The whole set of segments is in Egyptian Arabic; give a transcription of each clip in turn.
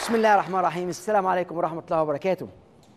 بسم الله الرحمن الرحيم السلام عليكم ورحمة الله وبركاته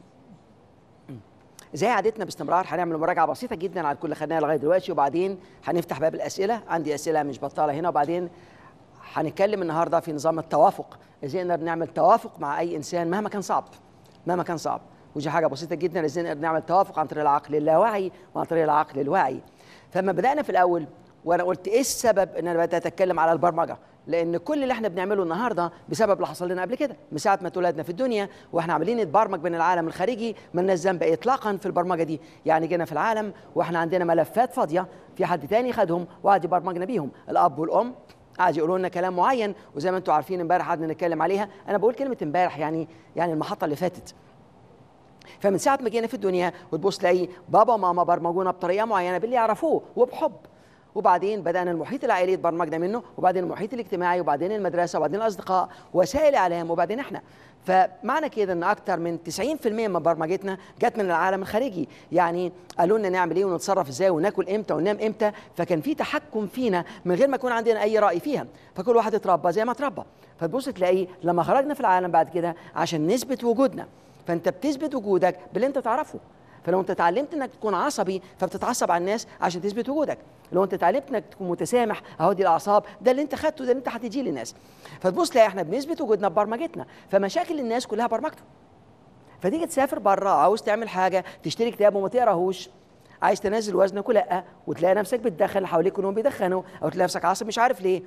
زي عادتنا باستمرار هنعمل مراجعة بسيطة جدا على كل اللي خدناه لغاية دلوقتي وبعدين هنفتح باب الأسئلة عندي أسئلة مش بطالة هنا وبعدين هنتكلم النهاردة في نظام التوافق ازاي نقدر نعمل توافق مع أي إنسان مهما كان صعب مهما كان صعب ودي حاجة بسيطة جدا ازاي نقدر نعمل توافق عن طريق العقل اللاواعي وعن طريق العقل الواعي فلما بدأنا في الأول وانا قلت ايه السبب ان انا بدات اتكلم على البرمجه لان كل اللي احنا بنعمله النهارده بسبب اللي حصل لنا قبل كده من ساعه ما اتولدنا في الدنيا واحنا عاملين نتبرمج بين العالم الخارجي ما لناش ذنب اطلاقا في البرمجه دي يعني جينا في العالم واحنا عندنا ملفات فاضيه في حد تاني خدهم وقعد يبرمجنا بيهم الاب والام قعد يقولوا لنا كلام معين وزي ما انتم عارفين امبارح قعدنا نتكلم عليها انا بقول كلمه امبارح يعني يعني المحطه اللي فاتت فمن ساعه ما جينا في الدنيا وتبص تلاقي بابا وماما برمجونا بطريقه معينه باللي يعرفوه وبحب وبعدين بدأنا المحيط العائلي اتبرمجنا منه وبعدين المحيط الاجتماعي وبعدين المدرسة وبعدين الأصدقاء وسائل الإعلام وبعدين إحنا فمعنى كده ان اكتر من 90% من برمجتنا جت من العالم الخارجي يعني قالوا لنا نعمل ايه ونتصرف ازاي وناكل امتى وننام امتى فكان في تحكم فينا من غير ما يكون عندنا اي راي فيها فكل واحد اتربى زي ما اتربى فتبص تلاقي لما خرجنا في العالم بعد كده عشان نثبت وجودنا فانت بتثبت وجودك باللي انت تعرفه فلو انت اتعلمت انك تكون عصبي فبتتعصب على الناس عشان تثبت وجودك لو انت اتعلمت انك تكون متسامح اهو دي الاعصاب ده اللي انت خدته ده اللي انت هتديه للناس فتبص تلاقي احنا بنثبت وجودنا ببرمجتنا فمشاكل الناس كلها برمجته فتيجي تسافر بره عاوز تعمل حاجه تشتري كتاب وما تقراهوش عايز تنزل وزنك ولا وتلاقي نفسك بتدخن اللي حواليك كلهم بيدخنوا او تلاقي نفسك عصبي مش عارف ليه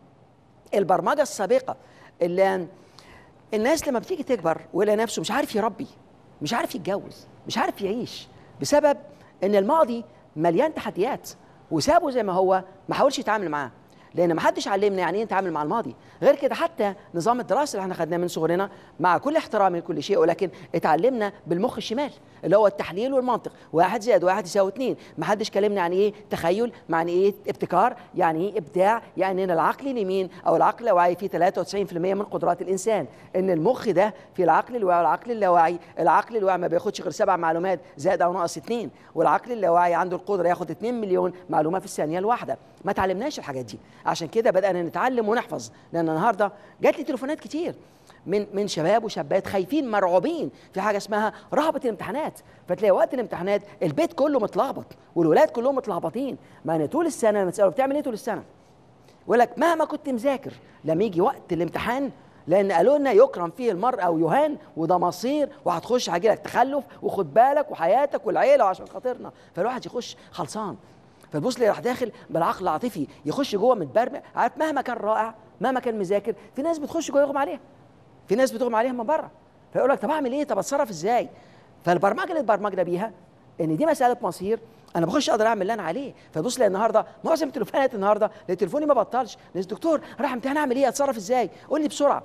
البرمجه السابقه اللي الناس لما بتيجي تكبر ويلاقي نفسه مش عارف يربي مش عارف يتجوز مش عارف يعيش بسبب ان الماضي مليان تحديات وسابه زي ما هو ما حاولش يتعامل معاه لان ما حدش علمنا يعني ايه نتعامل مع الماضي غير كده حتى نظام الدراسه اللي احنا خدناه من صغرنا مع كل احترامي لكل شيء ولكن اتعلمنا بالمخ الشمال اللي هو التحليل والمنطق واحد زائد واحد يساوي اثنين ما حدش كلمنا يعني ايه تخيل يعني ايه ابتكار يعني ايه ابداع يعني ان العقل اليمين او العقل اللاواعي فيه 93% من قدرات الانسان ان المخ ده في العقل الواعي والعقل اللاواعي العقل الواعي ما بياخدش غير سبع معلومات زائد او ناقص اثنين والعقل اللاواعي عنده القدره ياخد 2 مليون معلومه في الثانيه الواحده ما تعلمناش الحاجات دي عشان كده بدانا نتعلم ونحفظ لان النهارده جات لي تليفونات كتير من من شباب وشابات خايفين مرعوبين في حاجه اسمها رهبه الامتحانات فتلاقي وقت الامتحانات البيت كله متلخبط والولاد كلهم متلخبطين ما انا طول السنه لما تساله بتعمل ايه طول السنه يقول لك مهما كنت مذاكر لما يجي وقت الامتحان لان قالوا لنا يكرم فيه المرء او يهان وده مصير وهتخش هيجي لك تخلف وخد بالك وحياتك والعيله وعشان خاطرنا فالواحد يخش خلصان فتبص لي راح داخل بالعقل العاطفي يخش جوه متبرمج عارف مهما كان رائع مهما كان مذاكر في ناس بتخش جوه يغمى عليها في ناس بتغمى عليها من بره فيقول لك طب اعمل ايه طب اتصرف ازاي فالبرمجه اللي اتبرمجنا بيها ان دي مساله مصير انا بخش اقدر اعمل اللي انا عليه فبص لي النهارده معظم التليفونات النهارده لان تليفوني ما بطلش لان الدكتور راح امتحان اعمل ايه اتصرف ازاي قول لي بسرعه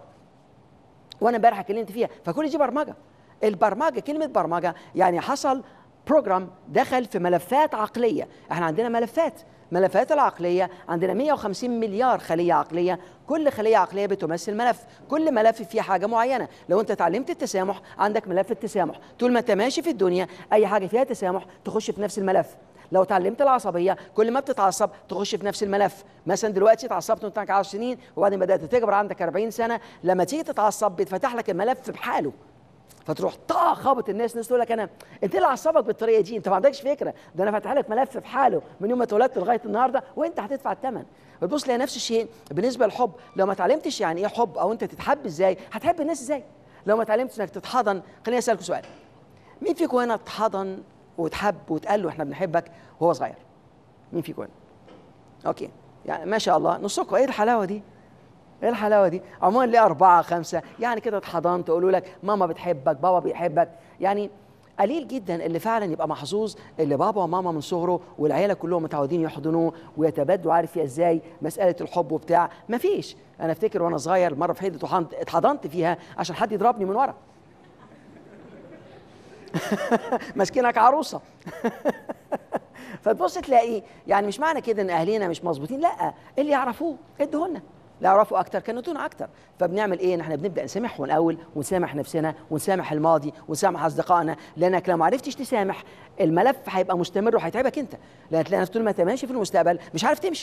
وانا امبارح اتكلمت فيها فكل دي برمجه البرمجه كلمه برمجه يعني حصل بروجرام دخل في ملفات عقليه احنا عندنا ملفات ملفات العقليه عندنا 150 مليار خليه عقليه كل خليه عقليه بتمثل ملف كل ملف فيه حاجه معينه لو انت اتعلمت التسامح عندك ملف التسامح طول ما انت ماشي في الدنيا اي حاجه فيها تسامح تخش في نفس الملف لو اتعلمت العصبيه كل ما بتتعصب تخش في نفس الملف مثلا دلوقتي اتعصبت وانت عندك 10 سنين وبعدين بدات تكبر عندك 40 سنه لما تيجي تتعصب بيتفتح لك الملف بحاله فتروح طا خابط الناس الناس تقول لك انا انت اللي عصبك بالطريقه دي انت ما عندكش فكره ده انا فاتح لك ملف في حاله من يوم ما اتولدت لغايه النهارده وانت هتدفع الثمن بتبص لها نفس الشيء بالنسبه للحب لو ما اتعلمتش يعني ايه حب او انت تتحب ازاي هتحب الناس ازاي لو ما اتعلمتش انك تتحضن خليني اسالكم سؤال مين فيكم هنا اتحضن وتحب وتقال له احنا بنحبك وهو صغير مين فيكم هنا اوكي يعني ما شاء الله نصكم ايه الحلاوه دي ايه الحلاوه دي عموما ليه أربعة خمسة يعني كده اتحضنت تقولوا لك ماما بتحبك بابا بيحبك يعني قليل جدا اللي فعلا يبقى محظوظ اللي بابا وماما من صغره والعيله كلهم متعودين يحضنوه ويتبادلوا عارف فيها ازاي مساله الحب وبتاع مفيش انا افتكر وانا صغير مره في حته اتحضنت فيها عشان حد يضربني من ورا ماسكينك عروسه فتبص تلاقي يعني مش معنى كده ان اهالينا مش مظبوطين لا اللي يعرفوه ادهولنا لا يعرفوا اكتر كانوا يدونا اكتر فبنعمل ايه احنا بنبدا نسامحهم الاول ونسامح نفسنا ونسامح الماضي ونسامح اصدقائنا لانك لو ما عرفتش تسامح الملف هيبقى مستمر وهيتعبك انت لان تلاقي نفسك طول ما انت ماشي في المستقبل مش عارف تمشي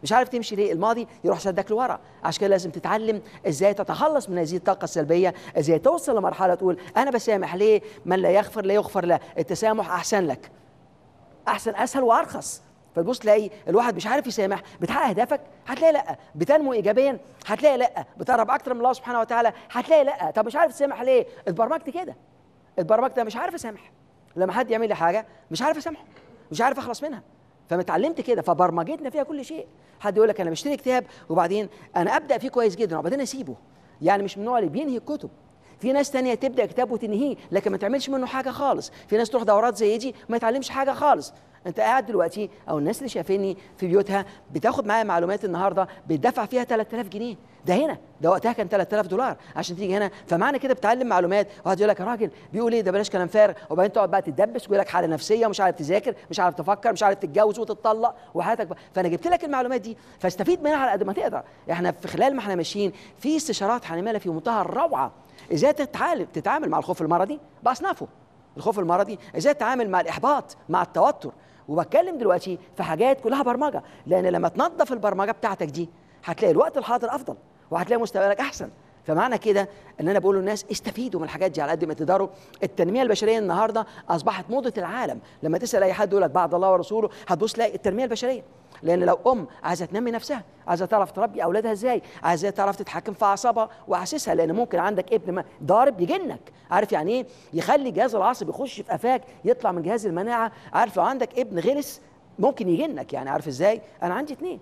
مش عارف تمشي ليه الماضي يروح شدك لورا عشان كده لازم تتعلم ازاي تتخلص من هذه الطاقه السلبيه ازاي توصل لمرحله تقول انا بسامح ليه من لا يغفر لا يغفر له التسامح احسن لك احسن اسهل وارخص فتبص تلاقي الواحد مش عارف يسامح بتحقق اهدافك هتلاقي لا بتنمو ايجابيا هتلاقي لا بتقرب اكتر من الله سبحانه وتعالى هتلاقي لا طب مش عارف تسامح ليه اتبرمجت كده اتبرمجت مش عارف اسامح لما حد يعمل لي حاجه مش عارف اسامحه مش عارف اخلص منها فمتعلمت كده فبرمجتنا فيها كل شيء حد يقول لك انا بشتري كتاب وبعدين انا ابدا فيه كويس جدا وبعدين اسيبه يعني مش من النوع اللي بينهي الكتب في ناس تانية تبدا كتاب وتنهيه لكن ما تعملش منه حاجه خالص في ناس تروح دورات زي دي ما يتعلمش حاجه خالص انت قاعد دلوقتي او الناس اللي شايفيني في بيوتها بتاخد معايا معلومات النهارده بتدفع فيها 3000 جنيه ده هنا ده وقتها كان 3000 دولار عشان تيجي هنا فمعنى كده بتعلم معلومات واحد يقول لك يا راجل بيقول ايه ده بلاش كلام فارغ وبعدين تقعد بقى تدبس ويقول لك حاله نفسيه ومش عارف تذاكر مش عارف تفكر مش عارف تتجوز وتتطلق وحياتك بقى. فانا جبت لك المعلومات دي فاستفيد منها على قد ما تقدر احنا في خلال ما احنا ماشيين في استشارات هنعملها في منتهى الروعه ازاي تتعامل تتعامل مع الخوف المرضي باصنافه الخوف المرضي ازاي تتعامل مع الاحباط مع التوتر وبتكلم دلوقتي في حاجات كلها برمجه لان لما تنظف البرمجه بتاعتك دي هتلاقي الوقت الحاضر افضل وهتلاقي مستقبلك احسن فمعنى كده ان انا بقول للناس استفيدوا من الحاجات دي على قد ما تقدروا التنميه البشريه النهارده اصبحت موضه العالم لما تسال اي حد يقول لك بعد الله ورسوله هتبص تلاقي التنميه البشريه لان لو ام عايزه تنمي نفسها عايزه تعرف تربي اولادها ازاي عايزه تعرف تتحكم في اعصابها واحاسيسها لان ممكن عندك ابن ما ضارب يجنك عارف يعني ايه يخلي جهاز العصب يخش في قفاك يطلع من جهاز المناعه عارف لو عندك ابن غلس ممكن يجنك يعني عارف ازاي انا عندي اتنين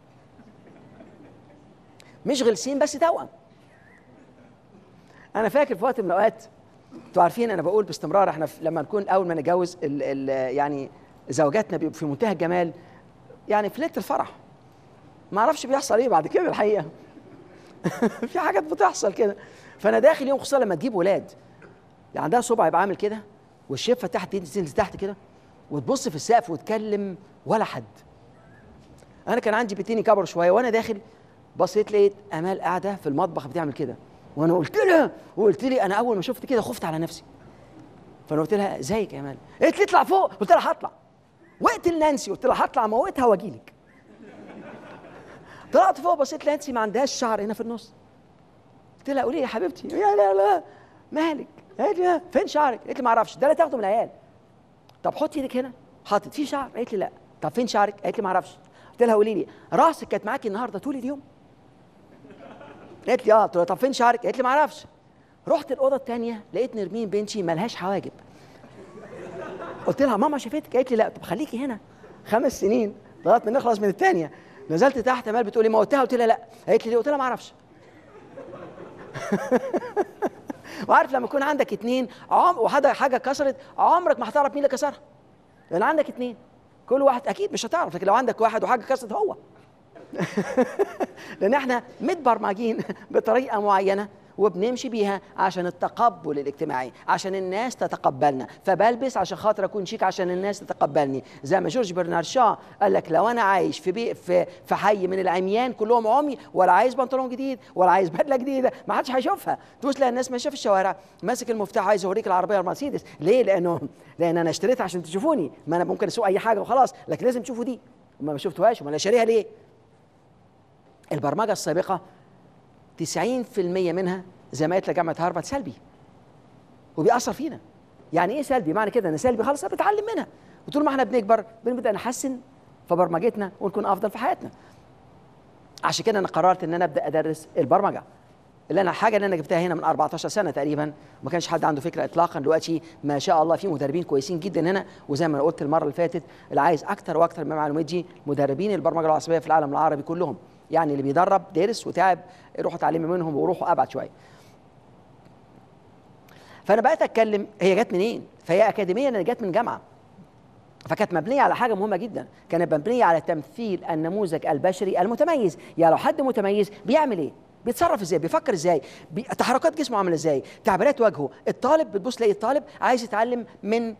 مش غلسين بس توأم انا فاكر في وقت من الاوقات انتوا عارفين انا بقول باستمرار احنا لما نكون اول ما نتجوز ال ال يعني زوجاتنا بيبقوا في منتهى الجمال يعني في ليله الفرح ما اعرفش بيحصل ايه بعد كده الحقيقه في حاجات بتحصل كده فانا داخل يوم خصوصا لما تجيب ولاد يعني عندها صبع يبقى عامل كده والشفه تحت تنزل تحت كده وتبص في السقف وتكلم ولا حد انا كان عندي بتيني كبر شويه وانا داخل بصيت لقيت امال قاعده في المطبخ بتعمل كده وانا قلت لها وقلت لي انا اول ما شفت كده خفت على نفسي فانا قلت لها ازيك يا امال قالت لي اطلع فوق قلت لها هطلع واقتل نانسي قلت لها هطلع اموتها واجي لك طلعت فوق بصيت نانسي ما عندهاش شعر هنا في النص قلت لها قولي يا حبيبتي يا لا لا مالك قالت لي فين شعرك قالت لي ما اعرفش ده لا تاخده من العيال طب حطي ايدك هنا حاطط في شعر قالت لي لا طب فين شعرك قالت لي ما اعرفش قلت لها قولي لي راسك كانت معاكي النهارده طول اليوم قالت لي اه قلت لها طب فين شعرك قالت لي ما اعرفش رحت الاوضه الثانيه لقيت نرمين بنتي ملهاش حواجب قلت لها ماما شافتك قالت لي لا طب خليكي هنا خمس سنين لغايه ما نخلص من الثانيه نزلت تحت مال بتقولي موتها قلت لها لا قالت لي قلت لها ما اعرفش وعارف لما يكون عندك اتنين عم وحاجه حاجه كسرت عمرك ما هتعرف مين اللي كسرها لان عندك اتنين كل واحد اكيد مش هتعرف لكن لو عندك واحد وحاجه كسرت هو لان احنا متبرمجين بطريقه معينه وبنمشي بيها عشان التقبل الاجتماعي عشان الناس تتقبلنا فبلبس عشان خاطر اكون شيك عشان الناس تتقبلني زي ما جورج برنارد شا قال لك لو انا عايش في بي في في حي من العميان كلهم عمي ولا عايز بنطلون جديد ولا عايز بدله جديده ما حدش هيشوفها تبص تلاقي الناس ماشيه في الشوارع ماسك المفتاح عايز اوريك العربيه المرسيدس ليه لانه لان انا اشتريتها عشان تشوفوني ما انا ممكن اسوق اي حاجه وخلاص لكن لازم تشوفوا دي وما ما شفتوهاش وما انا شاريها ليه البرمجه السابقه 90% منها زي ما قلت لك جامعه هارفارد سلبي وبيأثر فينا يعني ايه سلبي معنى كده ان سلبي خلاص بتعلم منها وطول ما احنا بنكبر بنبدا نحسن في برمجتنا ونكون افضل في حياتنا عشان كده انا قررت ان انا ابدا ادرس البرمجه اللي انا حاجه اللي انا جبتها هنا من 14 سنه تقريبا وما كانش حد عنده فكره اطلاقا دلوقتي ما شاء الله في مدربين كويسين جدا هنا وزي ما انا قلت المره اللي فاتت اللي عايز اكتر واكتر من المعلومات دي مدربين البرمجه العصبيه في العالم العربي كلهم يعني اللي بيدرب دارس وتعب روحوا اتعلمي منهم وروحوا ابعد شويه فانا بقيت اتكلم هي جت منين فهي اكاديميه انا جت من جامعه فكانت مبنيه على حاجه مهمه جدا كانت مبنيه على تمثيل النموذج البشري المتميز يعني لو حد متميز بيعمل ايه بيتصرف ازاي بيفكر ازاي بي... تحركات جسمه عامله ازاي تعبيرات وجهه الطالب بتبص تلاقي الطالب عايز يتعلم من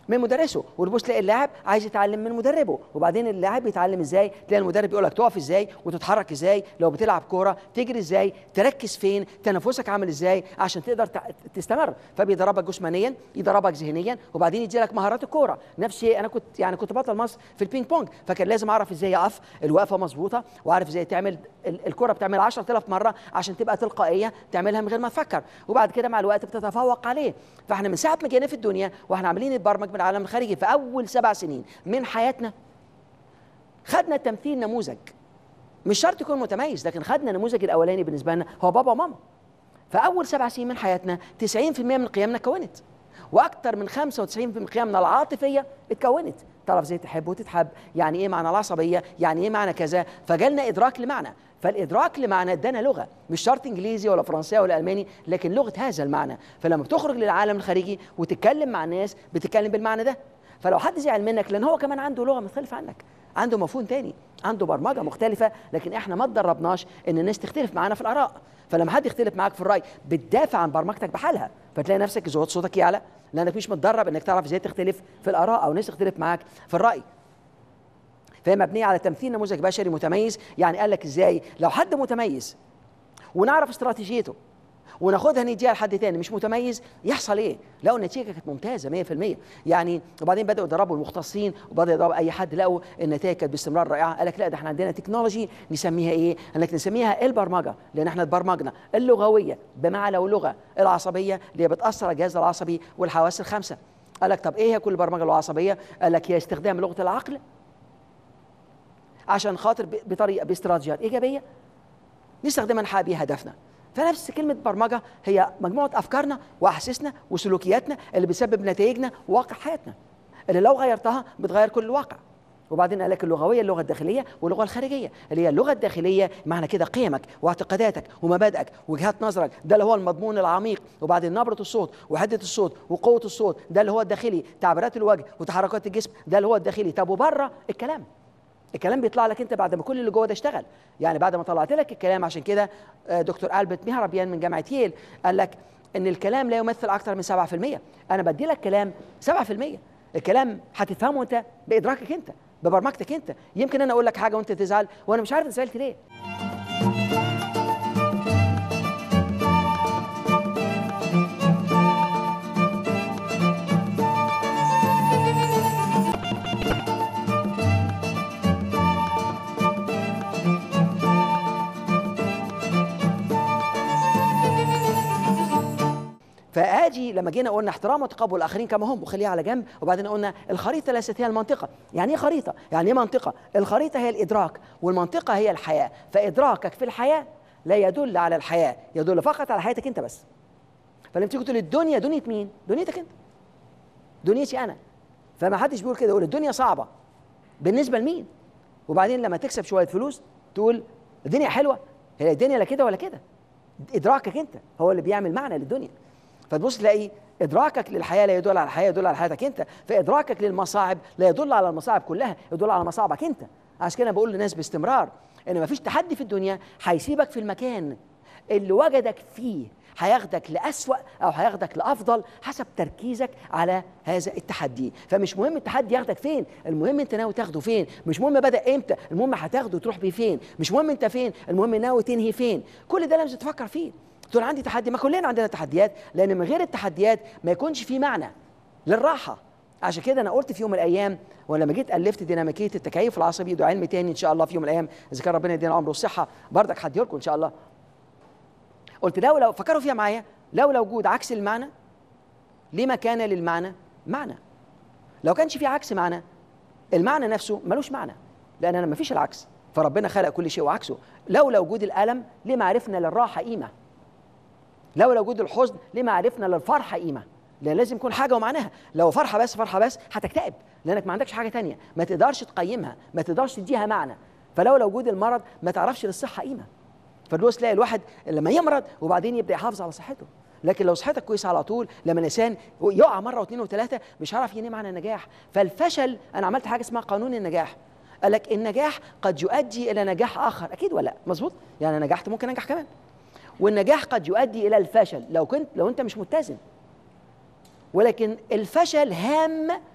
من مدرسه وتبص تلاقي اللاعب عايز يتعلم من مدربه وبعدين اللاعب بيتعلم ازاي تلاقي المدرب بيقول لك تقف ازاي وتتحرك ازاي لو بتلعب كوره تجري ازاي تركز فين تنفسك عامل ازاي عشان تقدر تع- تستمر فبيدربك جسمانيا يدربك ذهنيا وبعدين يدي لك مهارات الكوره نفس الشيء انا كنت يعني كنت بطل مصر في البينج بونج فكان لازم اعرف ازاي اقف الوقفه مظبوطه واعرف ازاي تعمل ال- الكره بتعمل 10000 مره عشان تبقى تلقائيه تعملها من غير ما تفكر وبعد كده مع الوقت بتتفوق عليه فاحنا من ساعه ما جينا في الدنيا واحنا عاملين نتبرمج من العالم الخارجي في اول سبع سنين من حياتنا خدنا التمثيل نموذج مش شرط يكون متميز لكن خدنا النموذج الاولاني بالنسبه لنا هو بابا وماما فاول سبع سنين من حياتنا 90% من قيمنا اتكونت واكثر من 95% من قيمنا العاطفيه اتكونت تعرف ازاي تحب وتتحب يعني ايه معنى العصبيه يعني ايه معنى كذا فجالنا ادراك لمعنى فالادراك لمعنى ادانا لغه مش شرط انجليزي ولا فرنساوي ولا الماني لكن لغه هذا المعنى فلما بتخرج للعالم الخارجي وتتكلم مع الناس بتتكلم بالمعنى ده فلو حد زعل منك لان هو كمان عنده لغه مختلفه عنك عنده مفهوم تاني عنده برمجه مختلفه لكن احنا ما اتدربناش ان الناس تختلف معانا في الاراء فلما حد يختلف معاك في الراي بتدافع عن برمجتك بحالها فتلاقي نفسك صوت صوتك يعلى لانك مش متدرب انك تعرف ازاي تختلف في الاراء او الناس تختلف معاك في الراي فهي مبنيه على تمثيل نموذج بشري متميز يعني قال لك ازاي لو حد متميز ونعرف استراتيجيته وناخدها نديها لحد تاني مش متميز يحصل ايه؟ لقوا النتيجه كانت ممتازه 100% يعني وبعدين بداوا يدربوا المختصين وبداوا يدربوا اي حد لقوا النتائج كانت باستمرار رائعه قال لك لا ده احنا عندنا تكنولوجي نسميها ايه؟ قال لك نسميها البرمجه لان احنا اتبرمجنا اللغويه بمعنى ولغه العصبيه اللي هي بتاثر على الجهاز العصبي والحواس الخمسه قال لك طب ايه هي كل البرمجه العصبيه؟ قال لك هي استخدام لغه العقل عشان خاطر ب- بطريقه باستراتيجيات ايجابيه نستخدمها نحقق بيها هدفنا فنفس كلمة برمجة هي مجموعة أفكارنا وأحاسيسنا وسلوكياتنا اللي بتسبب نتائجنا وواقع حياتنا اللي لو غيرتها بتغير كل الواقع وبعدين قال لك اللغويه اللغه الداخليه واللغه الخارجيه اللي هي اللغه الداخليه معنى كده قيمك واعتقاداتك ومبادئك وجهات نظرك ده اللي هو المضمون العميق وبعدين نبره الصوت وحده الصوت وقوه الصوت ده اللي هو الداخلي تعبيرات الوجه وتحركات الجسم ده اللي هو الداخلي طب وبره الكلام الكلام بيطلع لك انت بعد ما كل اللي جوه ده اشتغل يعني بعد ما طلعت لك الكلام عشان كده آه، دكتور البرت مهربيان من جامعه ييل قال لك ان الكلام لا يمثل اكثر من 7% انا بدي لك كلام 7% الكلام هتفهمه انت بادراكك انت ببرمجتك انت يمكن انا اقول لك حاجه وانت تزعل وانا مش عارف انت زعلت ليه فاجي لما جينا قلنا احترام وتقبل الاخرين كما هم وخليها على جنب وبعدين قلنا الخريطه ليست هي المنطقه يعني ايه خريطه يعني ايه منطقه الخريطه هي الادراك والمنطقه هي الحياه فادراكك في الحياه لا يدل على الحياه يدل فقط على حياتك انت بس فلما تيجي تقول الدنيا دنيا مين دنيتك انت دنيتي انا فما حدش بيقول كده يقول الدنيا صعبه بالنسبه لمين وبعدين لما تكسب شويه فلوس تقول الدنيا حلوه هي الدنيا لا كده ولا كده ادراكك انت هو اللي بيعمل معنى للدنيا فتبص تلاقي ادراكك للحياه لا يدل على الحياه يدل على حياتك انت فادراكك للمصاعب لا يدل على المصاعب كلها يدل على مصاعبك انت عشان كده أنا بقول للناس باستمرار ان مفيش تحدي في الدنيا هيسيبك في المكان اللي وجدك فيه هياخدك لأسوأ أو هياخدك لأفضل حسب تركيزك على هذا التحدي فمش مهم التحدي ياخدك فين المهم انت ناوي تاخده فين مش مهم بدأ امتى المهم هتاخده وتروح بيه فين مش مهم انت فين المهم ناوي تنهي فين كل ده لازم تفكر فيه تقول عندي تحدي ما كلنا عندنا تحديات لان من غير التحديات ما يكونش في معنى للراحه عشان كده انا قلت في يوم من الايام ولما جيت الفت ديناميكيه التكيف العصبي ده علم تاني ان شاء الله في يوم من الايام اذا كان ربنا يدينا العمر والصحه بردك هديه لكم ان شاء الله قلت لو لو فكروا فيها معايا لو لو وجود عكس المعنى لما كان للمعنى معنى لو كانش في عكس معنى المعنى نفسه ملوش معنى لان انا ما فيش العكس فربنا خلق كل شيء وعكسه لولا وجود الالم لما عرفنا للراحه قيمه لولا وجود الحزن لما عرفنا للفرحه قيمه لان لازم يكون حاجه ومعناها لو فرحه بس فرحه بس هتكتئب لانك ما عندكش حاجه تانية ما تقدرش تقيمها ما تقدرش تديها معنى فلولا وجود المرض ما تعرفش للصحه قيمه فالوقت تلاقي الواحد لما يمرض وبعدين يبدا يحافظ على صحته لكن لو صحتك كويسه على طول لما الانسان يقع مره واثنين وثلاثه مش هيعرف ينام معنى النجاح فالفشل انا عملت حاجه اسمها قانون النجاح قال لك النجاح قد يؤدي الى نجاح اخر اكيد ولا لا مظبوط يعني نجحت ممكن انجح كمان والنجاح قد يؤدي الى الفشل لو كنت لو انت مش متزن ولكن الفشل هام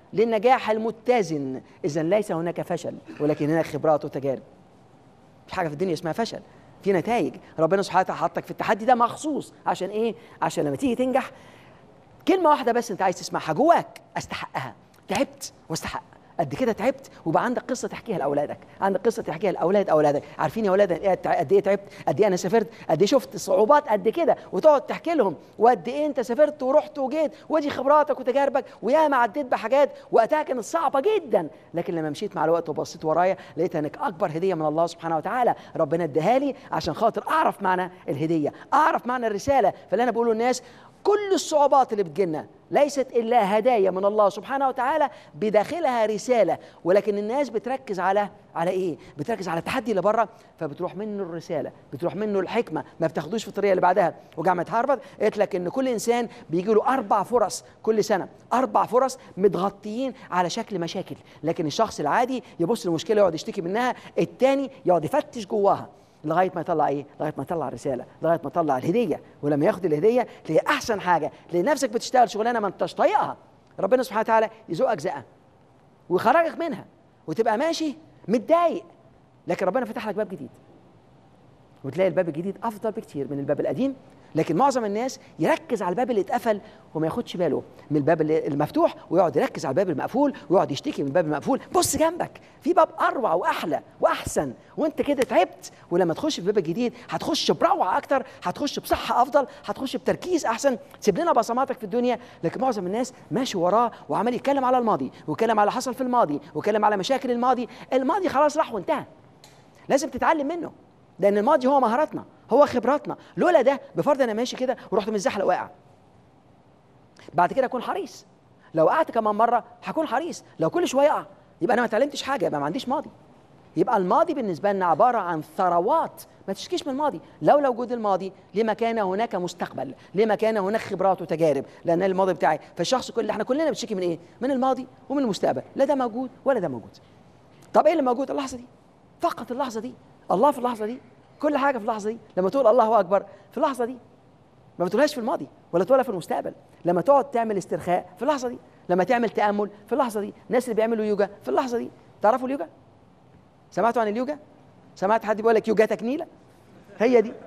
للنجاح المتزن اذا ليس هناك فشل ولكن هناك خبرات وتجارب مش حاجه في الدنيا اسمها فشل في نتائج ربنا سبحانه وتعالى حطك في التحدي ده مخصوص عشان ايه عشان لما تيجي تنجح كلمه واحده بس انت عايز تسمعها جواك استحقها تعبت واستحق قد كده تعبت وبقى عندك قصه تحكيها لاولادك عندك قصه تحكيها لاولاد اولادك عارفين يا اولاد قد ايه تعبت قد ايه انا سافرت قد ايه شفت صعوبات قد كده وتقعد تحكي لهم وقد ايه انت سافرت ورحت وجيت ودي خبراتك وتجاربك وياما عديت بحاجات وقتها كانت صعبه جدا لكن لما مشيت مع الوقت وبصيت ورايا لقيت انك اكبر هديه من الله سبحانه وتعالى ربنا اداها لي عشان خاطر اعرف معنى الهديه اعرف معنى الرساله فاللي انا بقوله للناس كل الصعوبات اللي بتجينا ليست الا هدايا من الله سبحانه وتعالى بداخلها رساله ولكن الناس بتركز على على ايه؟ بتركز على التحدي اللي بره فبتروح منه الرساله، بتروح منه الحكمه، ما بتاخدوش في الطريقه اللي بعدها، وجامعه هارفارد قالت لك ان كل انسان بيجي له اربع فرص كل سنه، اربع فرص متغطيين على شكل مشاكل، لكن الشخص العادي يبص للمشكله يقعد يشتكي منها، الثاني يقعد يفتش جواها، لغايه ما يطلع ايه؟ لغايه ما يطلع رساله، لغايه ما يطلع الهديه، ولما ياخد الهديه تلاقي احسن حاجه، تلاقي نفسك بتشتغل شغلانه ما انتش طايقها. ربنا سبحانه وتعالى يزقك زقه ويخرجك منها وتبقى ماشي متضايق لكن ربنا فتح لك باب جديد وتلاقي الباب الجديد افضل بكتير من الباب القديم لكن معظم الناس يركز على الباب اللي اتقفل وما ياخدش باله من الباب المفتوح ويقعد يركز على الباب المقفول ويقعد يشتكي من الباب المقفول بص جنبك في باب اروع واحلى واحسن وانت كده تعبت ولما تخش في الباب الجديد هتخش بروعه اكتر هتخش بصحه افضل هتخش بتركيز احسن تسيب لنا بصماتك في الدنيا لكن معظم الناس ماشي وراه وعمال يتكلم على الماضي ويتكلم على حصل في الماضي ويتكلم على مشاكل الماضي الماضي خلاص راح وانتهى لازم تتعلم منه لان الماضي هو مهاراتنا هو خبراتنا لولا ده بفرض انا ماشي كده ورحت من الزحلق واقع بعد كده اكون حريص لو وقعت كمان مره هكون حريص لو كل شويه اقع يبقى انا ما اتعلمتش حاجه يبقى ما عنديش ماضي يبقى الماضي بالنسبه لنا عباره عن ثروات ما تشكيش من الماضي لولا وجود الماضي لما كان هناك مستقبل لما كان هناك خبرات وتجارب لان الماضي بتاعي فالشخص كل احنا كلنا بنشتكي من ايه من الماضي ومن المستقبل لا ده موجود ولا ده موجود طب ايه اللي موجود اللحظه دي فقط اللحظه دي الله في اللحظه دي كل حاجه في اللحظه دي لما تقول الله اكبر في اللحظه دي ما بتقولهاش في الماضي ولا تقولها في المستقبل لما تقعد تعمل استرخاء في اللحظه دي لما تعمل تامل في اللحظه دي الناس اللي بيعملوا يوجا في اللحظه دي تعرفوا اليوجا سمعتوا عن اليوجا سمعت حد بيقول لك يوجا تكنيله هي دي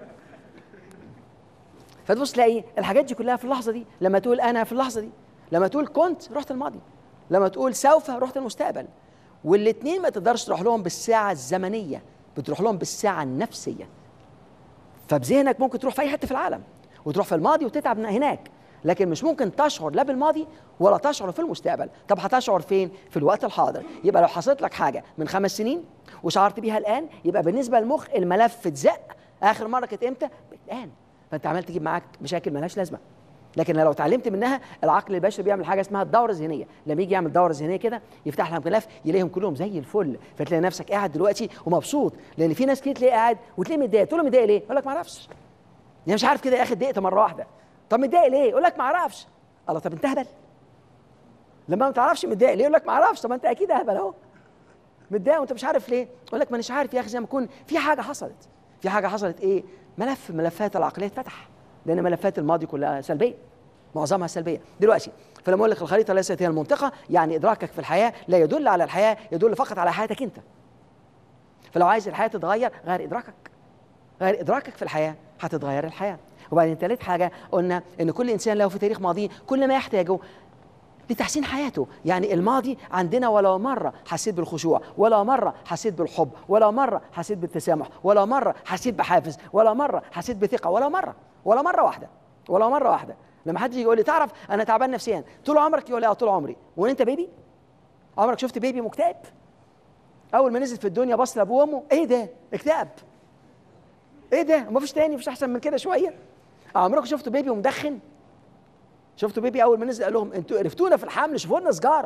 فتبص تلاقي الحاجات دي كلها في اللحظه دي لما تقول انا في اللحظه دي لما تقول كنت رحت الماضي لما تقول سوف رحت المستقبل والاثنين ما تقدرش تروح لهم بالساعه الزمنيه بتروح لهم بالساعة النفسية فبذهنك ممكن تروح في أي حتة في العالم وتروح في الماضي وتتعب هناك لكن مش ممكن تشعر لا بالماضي ولا تشعر في المستقبل طب هتشعر فين في الوقت الحاضر يبقى لو حصلت لك حاجة من خمس سنين وشعرت بيها الآن يبقى بالنسبة للمخ الملف اتزق آخر مرة كانت إمتى الآن فأنت عمال تجيب معاك مشاكل ملهاش لازمة لكن لو اتعلمت منها العقل البشري بيعمل حاجه اسمها الدوره الذهنيه لما يجي يعمل دوره ذهنيه كده يفتح لك ملف يلاقيهم كلهم زي الفل فتلاقي نفسك قاعد دلوقتي ومبسوط لان في ناس كتير تلاقيه قاعد وتلاقيه متضايق تقول له متضايق ليه؟ يقول لك ما اعرفش يعني مش عارف كده يا اخي اتضايقت مره واحده طب متضايق ليه؟ يقول لك ما اعرفش الله طب انت هبل لما ما تعرفش متضايق ليه؟ يقول لك ما اعرفش طب انت اكيد هبل اهو متضايق وانت مش عارف ليه؟ يقول لك مانيش عارف يا اخي زي ما يكون في حاجه حصلت في حاجه حصلت ايه؟ ملف ملفات العقليه اتفتح لان ملفات الماضي كلها سلبيه معظمها سلبيه دلوقتي فلما اقول لك الخريطه ليست هي المنطقه يعني ادراكك في الحياه لا يدل على الحياه يدل فقط على حياتك انت فلو عايز الحياه تتغير غير ادراكك غير ادراكك في الحياه هتتغير الحياه وبعدين ثالث حاجه قلنا ان كل انسان له في تاريخ ماضيه كل ما يحتاجه لتحسين حياته يعني الماضي عندنا ولا مرة حسيت بالخشوع ولا مرة حسيت بالحب ولا مرة حسيت بالتسامح ولا مرة حسيت بحافز ولا مرة حسيت بثقة ولا مرة ولا مرة واحدة ولا مرة واحدة لما حد يجي يقول لي تعرف انا تعبان نفسيا طول عمرك يقول لي اه طول عمري وانت بيبي عمرك شفت بيبي مكتئب اول ما نزل في الدنيا بص لابوه وامه ايه ده اكتئاب ايه ده ما فيش تاني مفيش احسن من كده شويه عمركم شفتوا بيبي ومدخن شفتوا بيبي اول ما نزل قال لهم انتوا عرفتونا في الحمل شوفوا لنا سجاره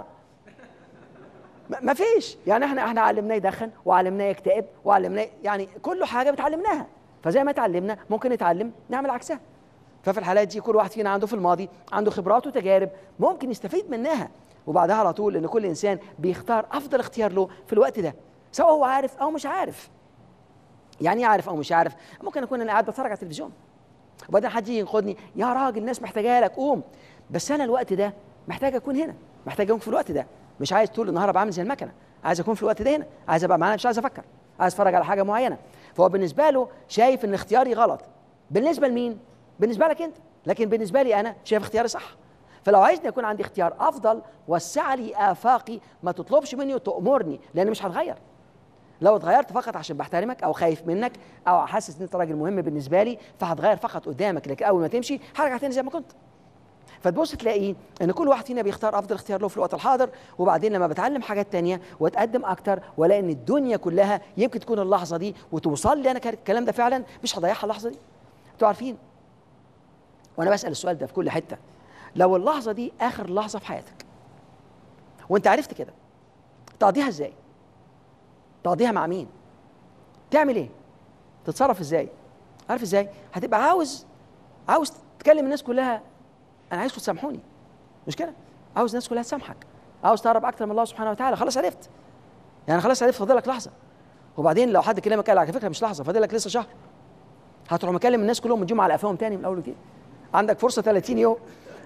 ما فيش يعني احنا احنا علمناه يدخن وعلمناه يكتئب وعلمناه يعني كل حاجه بتعلمناها فزي ما اتعلمنا ممكن نتعلم نعمل عكسها ففي الحالات دي كل واحد فينا عنده في الماضي عنده خبرات وتجارب ممكن يستفيد منها وبعدها على طول ان كل انسان بيختار افضل اختيار له في الوقت ده سواء هو عارف او مش عارف يعني ايه عارف او مش عارف ممكن اكون انا قاعد بتفرج على التلفزيون وبعدين حد يجي ينقذني يا راجل الناس محتاجه لك قوم بس انا الوقت ده محتاج اكون هنا محتاج اكون في الوقت ده مش عايز طول النهار ابقى عامل زي المكنه عايز اكون في الوقت ده هنا عايز ابقى معانا مش عايز افكر عايز اتفرج على حاجه معينه فهو بالنسبه له شايف ان اختياري غلط بالنسبه لمين بالنسبه لك انت لكن بالنسبه لي انا شايف اختياري صح فلو عايزني يكون عندي اختيار افضل وسع لي افاقي ما تطلبش مني وتامرني لان مش هتغير لو اتغيرت فقط عشان بحترمك او خايف منك او حاسس ان انت راجل مهم بالنسبه لي فهتغير فقط قدامك لكن اول ما تمشي هرجع تاني زي ما كنت فتبص تلاقي ان كل واحد فينا بيختار افضل اختيار له في الوقت الحاضر وبعدين لما بتعلم حاجات تانية واتقدم اكتر والاقي ان الدنيا كلها يمكن تكون اللحظه دي وتوصل لي انا الكلام ده فعلا مش هضيعها اللحظه دي انتوا عارفين وانا بسال السؤال ده في كل حته لو اللحظه دي اخر لحظه في حياتك وانت عرفت كده تقضيها ازاي تقضيها مع مين تعمل ايه تتصرف ازاي عارف ازاي هتبقى عاوز عاوز تكلم الناس كلها انا عايزكم تسامحوني مش كده عاوز الناس كلها تسامحك عاوز تقرب اكتر من الله سبحانه وتعالى خلاص عرفت يعني خلاص عرفت فاضلك لحظه وبعدين لو حد كلمك قال على فكره مش لحظه فاضلك لسه شهر هتروح مكلم الناس كلهم من على قفاهم تاني من اول وجديد عندك فرصه 30 يوم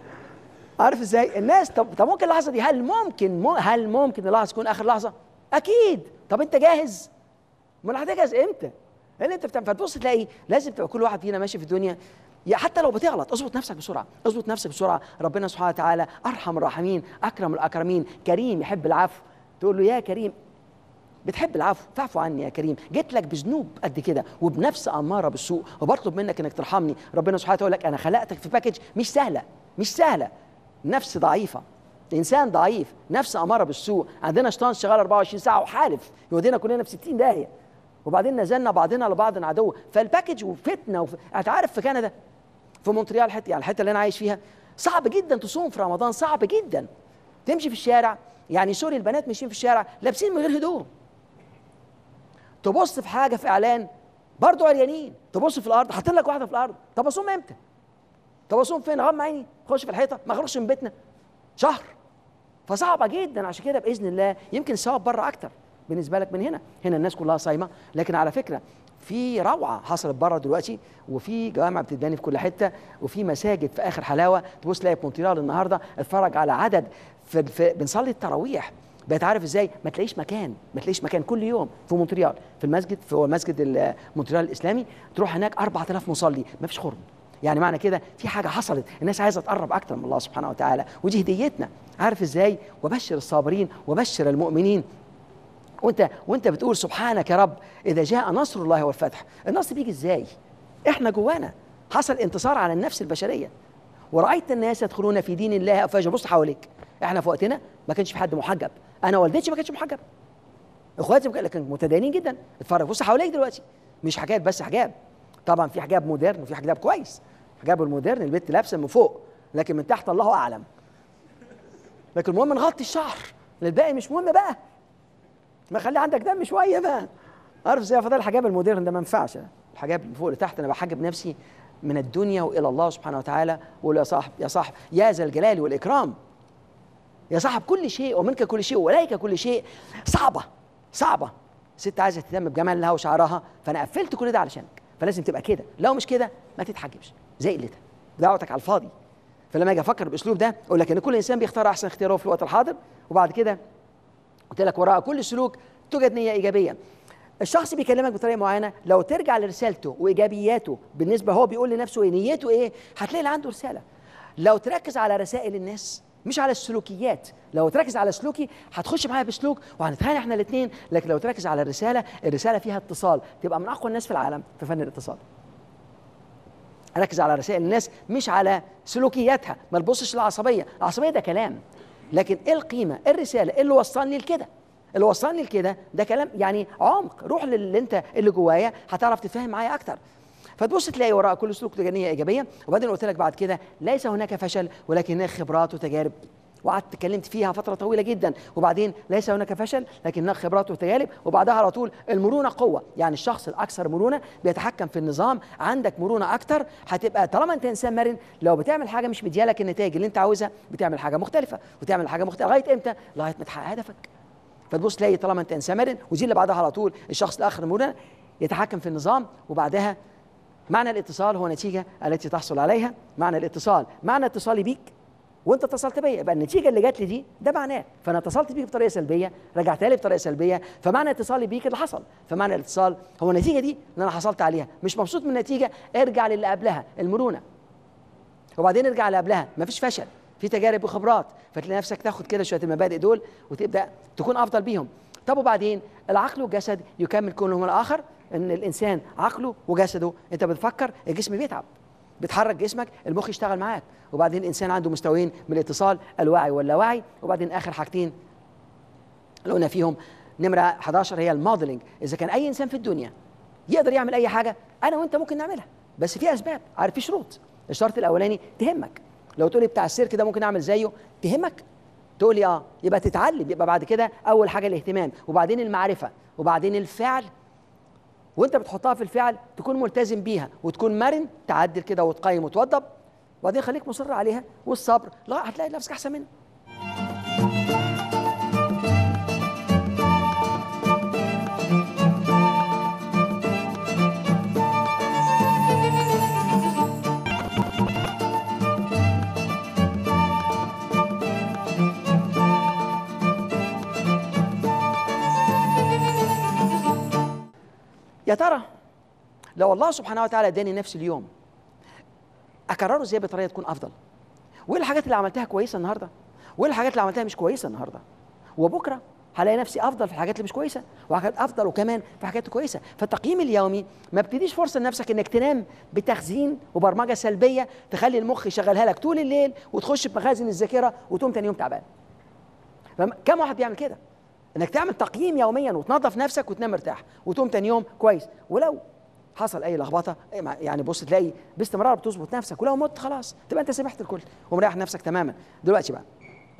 عارف ازاي الناس طب طب ممكن اللحظه دي هل ممكن هل ممكن اللحظه تكون اخر لحظه اكيد طب انت جاهز امال هتجهز امتى اللي انت بتعمل فتبص تلاقي لازم تبقى كل واحد فينا ماشي في الدنيا يا حتى لو بتغلط اظبط نفسك بسرعه اظبط نفسك بسرعه ربنا سبحانه وتعالى ارحم الراحمين اكرم الاكرمين كريم يحب العفو تقول له يا كريم بتحب العفو فاعفو عني يا كريم جيت لك بذنوب قد كده وبنفس اماره بالسوء وبطلب منك انك ترحمني ربنا سبحانه وتعالى يقول لك انا خلقتك في باكج مش سهله مش سهله نفس ضعيفه انسان ضعيف نفس اماره بالسوء عندنا شيطان شغال 24 ساعه وحالف يودينا كلنا في 60 داهيه وبعدين نزلنا بعضنا لبعض عدو فالباكج وفتنه وف... انت عارف في كندا في مونتريال حته يعني الحته اللي انا عايش فيها صعب جدا تصوم في رمضان صعب جدا تمشي في الشارع يعني سوري البنات ماشيين في الشارع لابسين من غير هدوم تبص في حاجه في اعلان برضه عريانين تبص في الارض حاطين لك واحده في الارض طب اصوم امتى طب اصوم فين اغمى عيني اخش في الحيطه ما اخرجش من بيتنا شهر فصعبه جدا عشان كده باذن الله يمكن الثواب بره اكتر بالنسبه لك من هنا هنا الناس كلها صايمه لكن على فكره في روعه حصلت بره دلوقتي وفي جوامع بتتبني في كل حته وفي مساجد في اخر حلاوه تبص تلاقي في مونتريال النهارده اتفرج على عدد في, في بنصلي التراويح بقيت عارف ازاي ما تلاقيش مكان ما تلاقيش مكان كل يوم في مونتريال في المسجد في هو مسجد مونتريال الاسلامي تروح هناك 4000 مصلي ما فيش خرم يعني معنى كده في حاجه حصلت الناس عايزه تقرب اكتر من الله سبحانه وتعالى ودي هديتنا عارف ازاي وبشر الصابرين وبشر المؤمنين وانت وانت بتقول سبحانك يا رب اذا جاء نصر الله والفتح النصر بيجي ازاي احنا جوانا حصل انتصار على النفس البشريه ورايت الناس يدخلون في دين الله افواجا بص حواليك احنا في وقتنا ما كانش في حد محجب انا والدتي ما كانتش محجب اخواتي لكن متدينين جدا اتفرج بص حواليك دلوقتي مش حاجات بس حجاب طبعا في حجاب مودرن وفي حجاب كويس حجاب المودرن البنت لابسه من فوق لكن من تحت الله اعلم لكن المهم نغطي الشعر الباقي مش مهم بقى ما خلي عندك دم شويه بقى عارف زي فضل الحجاب المودرن ده ما ينفعش الحجاب من فوق لتحت انا بحجب نفسي من الدنيا والى الله سبحانه وتعالى واقول يا صاحب يا صاحب يا ذا الجلال والاكرام يا صاحب كل شيء ومنك كل شيء واليك كل شيء صعبه صعبه ست عايزه تهتم بجمالها وشعرها فانا قفلت كل ده علشانك فلازم تبقى كده لو مش كده ما تتحجبش زي قلتها دعوتك على الفاضي فلما اجي افكر بالاسلوب ده اقول لك ان كل انسان بيختار احسن اختياره في الوقت الحاضر وبعد كده قلت لك وراء كل سلوك توجد نيه ايجابيه الشخص بيكلمك بطريقه معينه لو ترجع لرسالته وايجابياته بالنسبه هو بيقول لنفسه ايه نيته ايه هتلاقي اللي عنده رساله لو تركز على رسائل الناس مش على السلوكيات لو تركز على سلوكي هتخش معايا بسلوك وهنتخانق احنا الاثنين لكن لو تركز على الرساله الرساله فيها اتصال تبقى من اقوى الناس في العالم في فن الاتصال ركز على رسائل الناس مش على سلوكياتها ما تبصش للعصبيه العصبيه ده كلام لكن ايه القيمه ايه الرساله ايه اللي وصلني لكده اللي وصلني لكده ده كلام يعني عمق روح للي انت اللي جوايا هتعرف تفهم معايا اكتر فتبص تلاقي وراء كل سلوك تجاريه ايجابيه وبعدين قلت لك بعد كده ليس هناك فشل ولكن هناك خبرات وتجارب وقعدت اتكلمت فيها فتره طويله جدا وبعدين ليس هناك فشل لكن هناك خبرات وتجارب وبعدها على طول المرونه قوه يعني الشخص الاكثر مرونه بيتحكم في النظام عندك مرونه اكتر هتبقى طالما انت انسان مرن لو بتعمل حاجه مش مديالك النتائج اللي انت عاوزها بتعمل حاجه مختلفه وتعمل حاجه مختلفه لغايه امتى لغايه ما تحقق هدفك فتبص تلاقي طالما انت انسان مرن ودي اللي بعدها على طول الشخص الاخر مرونه يتحكم في النظام وبعدها معنى الاتصال هو نتيجة التي تحصل عليها معنى الاتصال معنى اتصالي بيك وانت اتصلت بيا يبقى النتيجه اللي جات لي دي ده معناه فانا اتصلت بيك بطريقه سلبيه رجعتها لي بطريقه سلبيه فمعنى اتصالي بيك اللي حصل فمعنى الاتصال هو النتيجه دي ان انا حصلت عليها مش مبسوط من النتيجه ارجع للي قبلها المرونه وبعدين ارجع اللي قبلها مفيش فشل في تجارب وخبرات فتلاقي نفسك تاخد كده شويه المبادئ دول وتبدا تكون افضل بيهم طب وبعدين العقل والجسد يكمل كلهم الاخر ان الانسان عقله وجسده انت بتفكر الجسم بيتعب بتحرك جسمك المخ يشتغل معاك وبعدين الانسان عنده مستويين من الاتصال الواعي واللاواعي وبعدين اخر حاجتين اللي قلنا فيهم نمره 11 هي الموديلنج اذا كان اي انسان في الدنيا يقدر يعمل اي حاجه انا وانت ممكن نعملها بس في اسباب عارف في شروط الشرط الاولاني تهمك لو تقولي بتاع السيرك ده ممكن اعمل زيه تهمك تقول لي اه يبقى تتعلم يبقى بعد كده اول حاجه الاهتمام وبعدين المعرفه وبعدين الفعل وانت بتحطها في الفعل تكون ملتزم بيها وتكون مرن تعدل كده وتقيم وتوضب وبعدين خليك مصر عليها والصبر لا هتلاقي نفسك احسن منه يا ترى لو الله سبحانه وتعالى اداني نفس اليوم اكرره ازاي بطريقه تكون افضل وايه الحاجات اللي عملتها كويسه النهارده وايه الحاجات اللي عملتها مش كويسه النهارده وبكره هلاقي نفسي افضل في الحاجات اللي مش كويسه وحاجات افضل وكمان في حاجات كويسه فالتقييم اليومي ما بتديش فرصه لنفسك انك تنام بتخزين وبرمجه سلبيه تخلي المخ يشغلها لك طول الليل وتخش في مخازن الذاكره وتقوم تاني يوم تعبان كم واحد بيعمل كده انك تعمل تقييم يوميا وتنظف نفسك وتنام مرتاح وتقوم تاني يوم كويس ولو حصل اي لخبطه يعني بص تلاقي باستمرار بتظبط نفسك ولو مت خلاص تبقى انت سامحت الكل ومريح نفسك تماما دلوقتي بقى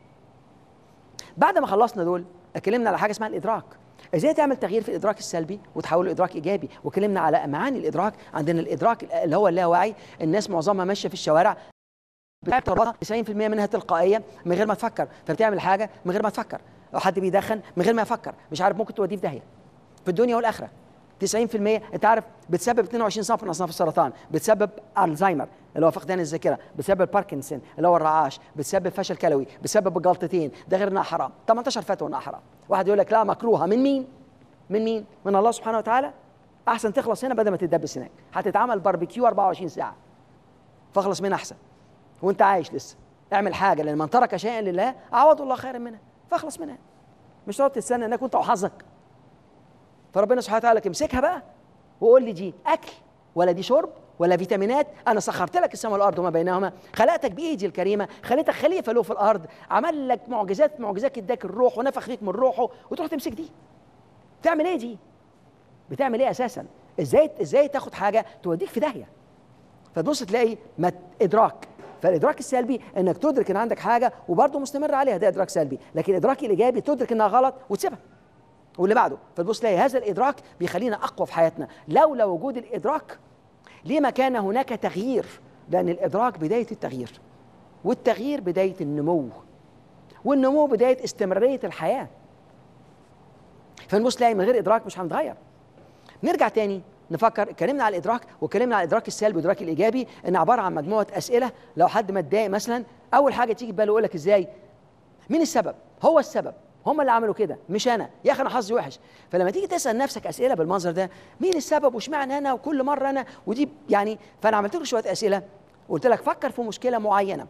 بعد ما خلصنا دول اتكلمنا على حاجه اسمها الادراك ازاي تعمل تغيير في الادراك السلبي وتحوله لادراك ايجابي وكلمنا على معاني الادراك عندنا الادراك اللي هو اللاواعي الناس معظمها ماشيه في الشوارع بتعمل طلبات 90% منها تلقائيه من غير ما تفكر فبتعمل حاجه من غير ما تفكر لو حد بيدخن من غير ما يفكر مش عارف ممكن توديه في داهيه في الدنيا والاخره 90% انت عارف بتسبب 22 صنف من اصناف السرطان بتسبب الزهايمر اللي هو فقدان الذاكره بتسبب باركنسون اللي هو الرعاش بتسبب فشل كلوي بتسبب جلطتين ده غير انها حرام 18 فتوى انها حرام واحد يقول لك لا مكروهه من مين من مين من الله سبحانه وتعالى احسن تخلص هنا بدل ما تدبس هناك هتتعمل باربيكيو 24 ساعه فاخلص منها احسن وانت عايش لسه اعمل حاجه لان من ترك شيئا لله عوض الله خيرا منها فاخلص منها مش تقعد تستنى انك وانت وحظك فربنا سبحانه وتعالى امسكها بقى وقول لي دي اكل ولا دي شرب ولا فيتامينات انا سخرت لك السماء والارض وما بينهما خلقتك بايدي الكريمه خليتك خليفه له في الارض عمل لك معجزات معجزات اداك الروح ونفخ فيك من روحه وتروح تمسك دي بتعمل ايه دي بتعمل ايه اساسا ازاي ازاي تاخد حاجه توديك في داهيه فتبص تلاقي ادراك فالادراك السلبي انك تدرك ان عندك حاجه وبرضه مستمر عليها ده ادراك سلبي لكن الادراك الايجابي تدرك انها غلط وتسيبها واللي بعده فتبص تلاقي هذا الادراك بيخلينا اقوى في حياتنا لولا وجود الادراك لما كان هناك تغيير لان الادراك بدايه التغيير والتغيير بدايه النمو والنمو بدايه استمراريه الحياه فنبص تلاقي من غير ادراك مش هنتغير نرجع تاني نفكر اتكلمنا على الادراك واتكلمنا على الادراك السلبي والادراك الايجابي ان عباره عن مجموعه اسئله لو حد متضايق مثلا اول حاجه تيجي في باله يقول لك ازاي مين السبب هو السبب هم اللي عملوا كده مش انا يا اخي انا حظي وحش فلما تيجي تسال نفسك اسئله بالمنظر ده مين السبب واشمعنى انا وكل مره انا ودي يعني فانا عملت له شويه اسئله وقلت لك فكر في مشكله معينه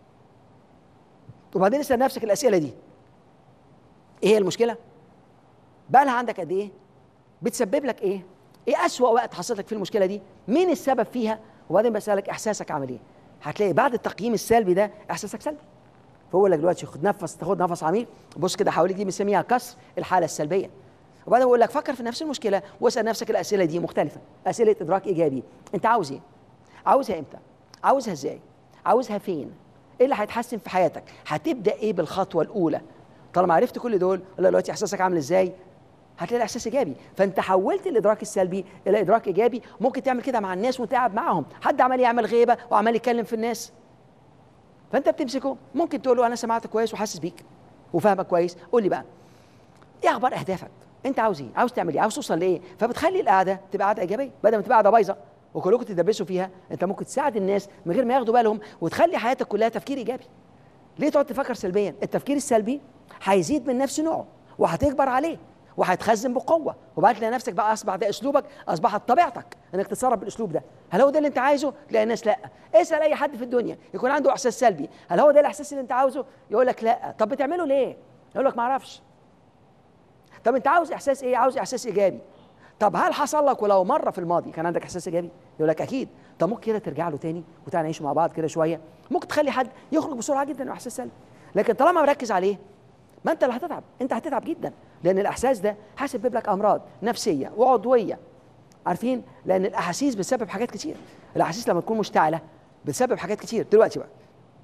وبعدين اسال نفسك الاسئله دي ايه هي المشكله بقى لها عندك قد ايه بتسبب لك ايه ايه اسوا وقت حصلت لك في المشكله دي مين السبب فيها وبعدين بسالك احساسك عامل ايه هتلاقي بعد التقييم السلبي ده احساسك سلبي فبقول لك دلوقتي خد نفس تاخد نفس عميق بص كده حواليك دي بنسميها كسر الحاله السلبيه وبعدين بقول لك فكر في نفس المشكله واسال نفسك الاسئله دي مختلفه اسئله ادراك ايجابي انت عاوز ايه عاوزها امتى عاوزها ازاي عاوزها فين ايه اللي هيتحسن في حياتك هتبدا ايه بالخطوه الاولى طالما عرفت كل دول ولا دلوقتي احساسك عامل ازاي هتلاقي الاحساس ايجابي فانت حولت الادراك السلبي الى ادراك ايجابي ممكن تعمل كده مع الناس وانت قاعد معاهم حد عمال يعمل غيبه وعمال يتكلم في الناس فانت بتمسكه ممكن تقول له انا سمعتك كويس وحاسس بيك وفاهمك كويس قول لي بقى ايه اخبار اهدافك انت عاوز ايه عاوز تعمل ايه عاوز توصل لايه فبتخلي القعده تبقى قعده ايجابيه بدل ما تبقى قعده بايظه وكلكم تدبسوا فيها انت ممكن تساعد الناس من غير ما ياخدوا بالهم وتخلي حياتك كلها تفكير ايجابي ليه تقعد تفكر سلبيا التفكير السلبي هيزيد من نفس نوعه وهتكبر عليه وهيتخزن بقوه وبعد تلاقي نفسك بقى اصبح ده اسلوبك اصبحت طبيعتك انك تتصرف بالاسلوب ده هل هو ده اللي انت عايزه تلاقي الناس لا اسال اي حد في الدنيا يكون عنده احساس سلبي هل هو ده الاحساس اللي انت عاوزه يقول لك لا طب بتعمله ليه يقول لك ما اعرفش طب انت عاوز احساس ايه عاوز احساس ايجابي طب هل حصل لك ولو مره في الماضي كان عندك احساس ايجابي يقول لك اكيد طب ممكن كده ترجع له تاني وتعالى نعيش مع بعض كده شويه ممكن تخلي حد يخرج بسرعه جدا من احساس سلبي لكن طالما مركز عليه ما انت اللي هتتعب انت هتتعب جدا لان الاحساس ده هيسبب لك امراض نفسيه وعضويه عارفين لان الاحاسيس بتسبب حاجات كتير الاحاسيس لما تكون مشتعله بتسبب حاجات كتير دلوقتي بقى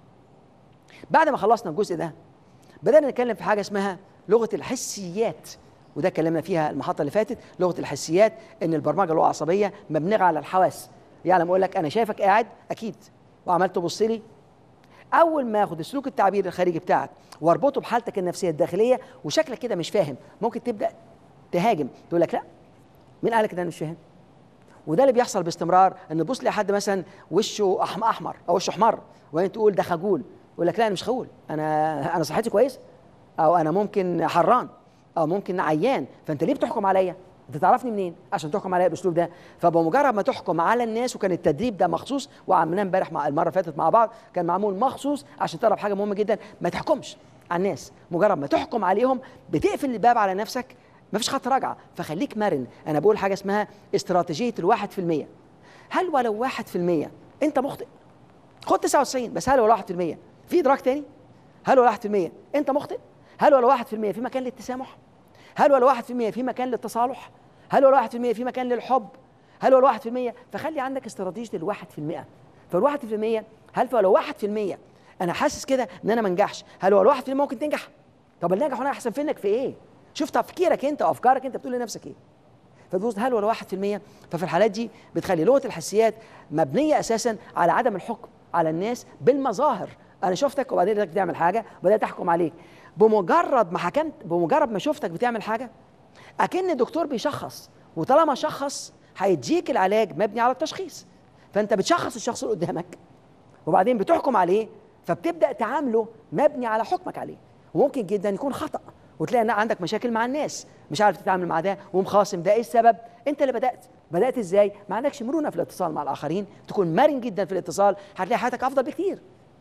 بعد ما خلصنا الجزء ده بدانا نتكلم في حاجه اسمها لغه الحسيات وده اتكلمنا فيها المحطه اللي فاتت لغه الحسيات ان البرمجه اللغه العصبيه مبنيه على الحواس يعني لما اقول لك انا شايفك قاعد اكيد وعمال تبص لي اول ما اخد سلوك التعبير الخارجي بتاعك واربطه بحالتك النفسيه الداخليه وشكلك كده مش فاهم ممكن تبدا تهاجم تقول لك لا مين قال لك ان انا مش فاهم وده اللي بيحصل باستمرار ان تبص لحد مثلا وشه أحم احمر او وشه احمر وبعدين تقول ده خجول يقول لك لا انا مش خجول انا انا صحتي كويسه او انا ممكن حران او ممكن عيان فانت ليه بتحكم عليا انت تعرفني منين عشان تحكم عليا بالاسلوب ده فبمجرد ما تحكم على الناس وكان التدريب ده مخصوص وعملناه امبارح مع المره اللي فاتت مع بعض كان معمول مخصوص عشان تعرف حاجه مهمه جدا ما تحكمش على الناس مجرد ما تحكم عليهم بتقفل الباب على نفسك مفيش خط رجعه فخليك مرن انا بقول حاجه اسمها استراتيجيه الواحد في المية هل ولو واحد في المية انت مخطئ خد 99 بس هل ولو واحد في المية في ادراك تاني هل ولو واحد في المية انت مخطئ هل ولو واحد في المية في مكان للتسامح هل ولو واحد في المية في مكان للتصالح هل ولو واحد في المية في مكان للحب هل ولو واحد في المية فخلي عندك استراتيجية الواحد في المية فالواحد في المية هل ولو واحد في المية انا حاسس كده ان انا ما انجحش هل ولو واحد في المية ممكن تنجح طب اللي نجح وانا احسن منك في ايه شوف تفكيرك انت وافكارك انت بتقول لنفسك ايه فتبص هل ولا واحد في المية ففي الحالات دي بتخلي لغة الحسيات مبنية أساسا على عدم الحكم على الناس بالمظاهر أنا شفتك وبعدين بدأت تعمل حاجة وبدأت أحكم عليك بمجرد ما حكمت بمجرد ما شفتك بتعمل حاجة أكن الدكتور بيشخص وطالما شخص هيديك العلاج مبني على التشخيص فأنت بتشخص الشخص اللي قدامك وبعدين بتحكم عليه فبتبدأ تعامله مبني على حكمك عليه وممكن جدا يكون خطأ وتلاقي ان عندك مشاكل مع الناس مش عارف تتعامل مع ده ومخاصم ده ايه السبب انت اللي بدات بدات ازاي ما عندكش مرونه في الاتصال مع الاخرين تكون مرن جدا في الاتصال هتلاقي حياتك افضل بكتير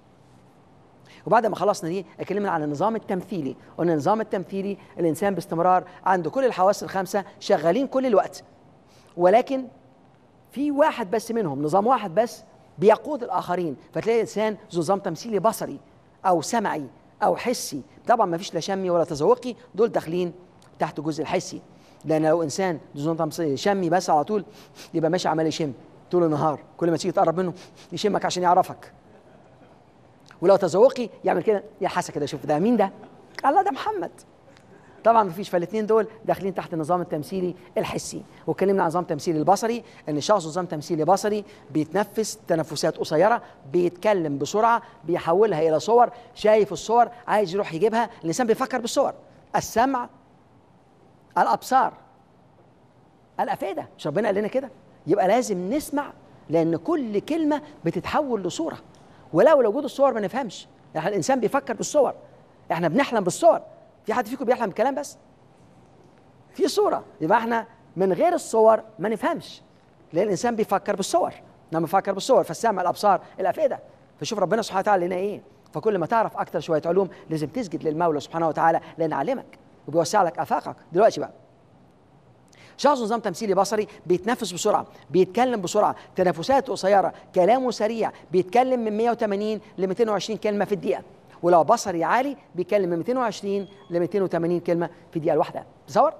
وبعد ما خلصنا دي اتكلمنا عن النظام التمثيلي قلنا النظام التمثيلي الانسان باستمرار عنده كل الحواس الخمسه شغالين كل الوقت ولكن في واحد بس منهم نظام واحد بس بيقود الاخرين فتلاقي الانسان ذو نظام تمثيلي بصري او سمعي او حسي طبعا ما فيش لا شمي ولا تذوقي دول داخلين تحت الجزء الحسي لان لو انسان ذو نظام شمي بس على طول يبقى ماشي عمال يشم طول النهار كل ما تيجي تقرب منه يشمك عشان يعرفك ولو تذوقي يعمل كده يلحسك كده شوف ده مين ده الله ده محمد طبعا مفيش فالاثنين دول داخلين تحت النظام التمثيلي الحسي واتكلمنا عن نظام تمثيلي البصري ان الشخص نظام تمثيلي بصري بيتنفس تنفسات قصيره بيتكلم بسرعه بيحولها الى صور شايف الصور عايز يروح يجيبها الانسان بيفكر بالصور السمع الابصار الافئده مش ربنا قال لنا كده يبقى لازم نسمع لان كل كلمه بتتحول لصوره ولو وجود الصور ما نفهمش احنا الانسان بيفكر بالصور احنا بنحلم بالصور في حد فيكم بيحلم بالكلام بس في صوره يبقى احنا من غير الصور ما نفهمش لان الانسان بيفكر بالصور لما بيفكر بالصور فالسمع الابصار الافئده فشوف ربنا سبحانه وتعالى لنا ايه فكل ما تعرف اكتر شويه علوم لازم تسجد للمولى سبحانه وتعالى لان علمك وبيوسع لك افاقك دلوقتي بقى شخص نظام تمثيلي بصري بيتنفس بسرعه بيتكلم بسرعه تنفساته قصيره كلامه سريع بيتكلم من 180 ل 220 كلمه في الدقيقه ولو بصري عالي بيتكلم من 220 ل 280 كلمه في الدقيقه الواحده تصور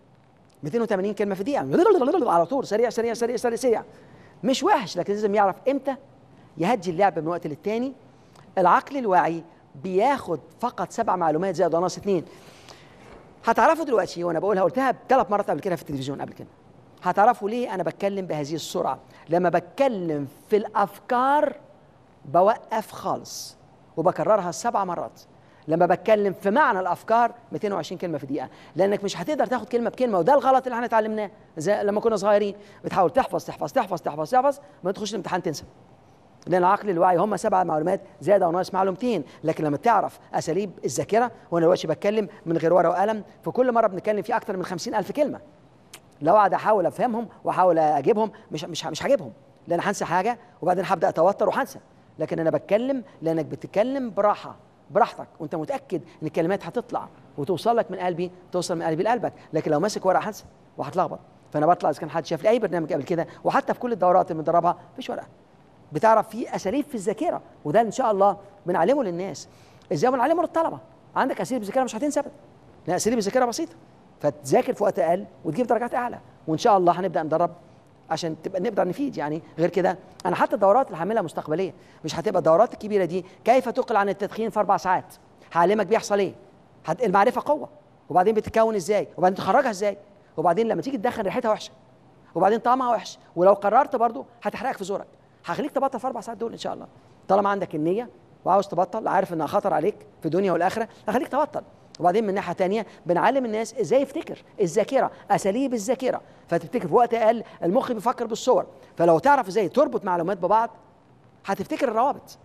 280 كلمه في الدقيقه على طول سريع سريع سريع سريع سريع مش وحش لكن لازم يعرف امتى يهدي اللعب من وقت للتاني العقل الواعي بياخد فقط سبع معلومات زائد وناقص اثنين هتعرفوا دلوقتي وانا بقولها قلتها ثلاث مرات قبل كده في التلفزيون قبل كده هتعرفوا ليه انا بتكلم بهذه السرعه لما بتكلم في الافكار بوقف خالص وبكررها سبع مرات لما بتكلم في معنى الافكار 220 كلمه في دقيقه لانك مش هتقدر تاخد كلمه بكلمه وده الغلط اللي احنا اتعلمناه زي لما كنا صغيرين بتحاول تحفظ تحفظ تحفظ تحفظ تحفظ ما تخش الامتحان تنسى لان العقل الواعي هم سبع معلومات زائد او ناقص معلومتين لكن لما تعرف اساليب الذاكره وانا دلوقتي بتكلم من غير ورقه وقلم في كل مره بنتكلم في اكثر من خمسين الف كلمه لو قاعد احاول افهمهم واحاول اجيبهم مش مش مش هجيبهم لان هنسى حاجه وبعدين هبدا اتوتر وهنسى لكن انا بتكلم لانك بتتكلم براحه براحتك وانت متاكد ان الكلمات هتطلع وتوصل لك من قلبي توصل من قلبي لقلبك لكن لو ماسك ورقه هنسى وهتلخبط فانا بطلع اذا كان حد شاف لي اي برنامج قبل كده وحتى في كل الدورات اللي بندربها مفيش ورقه بتعرف في اساليب في الذاكره وده ان شاء الله بنعلمه للناس ازاي بنعلمه للطلبه عندك اساليب الذاكره مش هتنسى ابدا لان اساليب الذاكره بسيطه فتذاكر في وقت اقل وتجيب درجات اعلى وان شاء الله هنبدا ندرب عشان تبقى نقدر نفيد يعني غير كده انا حتى الدورات اللي هعملها مستقبليه مش هتبقى الدورات الكبيره دي كيف تقل عن التدخين في اربع ساعات هعلمك بيحصل ايه هت... المعرفه قوه وبعدين بتتكون ازاي وبعدين تخرجها ازاي وبعدين لما تيجي تدخن ريحتها وحشه وبعدين طعمها وحش ولو قررت برضو هتحرقك في زورك هخليك تبطل في اربع ساعات دول ان شاء الله طالما عندك النيه وعاوز تبطل عارف انها خطر عليك في الدنيا والاخره هخليك تبطل وبعدين من ناحيه تانية بنعلم الناس ازاي يفتكر الذاكره اساليب الذاكره فتفتكر في وقت اقل المخ بيفكر بالصور فلو تعرف ازاي تربط معلومات ببعض هتفتكر الروابط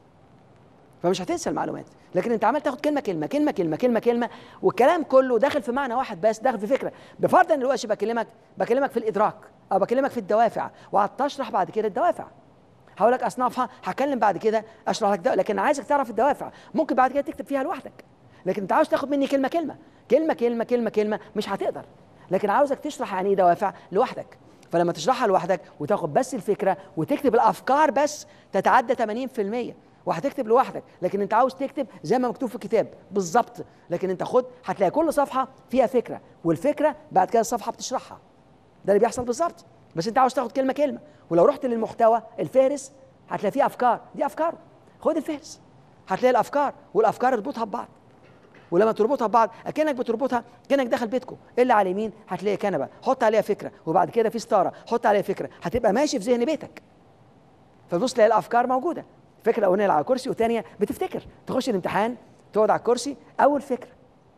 فمش هتنسى المعلومات لكن انت عمال تاخد كلمه كلمه كلمه كلمه كلمه كلمه والكلام كله داخل في معنى واحد بس داخل في فكره بفرض ان دلوقتي بكلمك بكلمك في الادراك او بكلمك في الدوافع وقعدت اشرح بعد كده الدوافع هقول لك اصنافها هكلم بعد كده اشرح لك ده لكن عايزك تعرف الدوافع ممكن بعد كده تكتب فيها لوحدك لكن انت عاوز تاخد مني كلمه كلمه كلمه كلمه كلمه كلمه مش هتقدر لكن عاوزك تشرح يعني ايه دوافع لوحدك فلما تشرحها لوحدك وتاخد بس الفكره وتكتب الافكار بس تتعدى 80% وهتكتب لوحدك لكن انت عاوز تكتب زي ما مكتوب في الكتاب بالظبط لكن انت خد هتلاقي كل صفحه فيها فكره والفكره بعد كده الصفحه بتشرحها ده اللي بيحصل بالظبط بس انت عاوز تاخد كلمه كلمه ولو رحت للمحتوى الفهرس هتلاقي فيه افكار دي افكاره خد الفهرس هتلاقي الافكار والافكار اربطها ببعض ولما تربطها ببعض اكنك بتربطها كانك داخل بيتكم اللي على اليمين هتلاقي كنبه حط عليها فكره وبعد كده في ستاره حط عليها فكره هتبقى ماشي في ذهن بيتك فتبص تلاقي الافكار موجوده فكره الاولانيه على الكرسي والثانيه بتفتكر تخش الامتحان تقعد على الكرسي اول فكره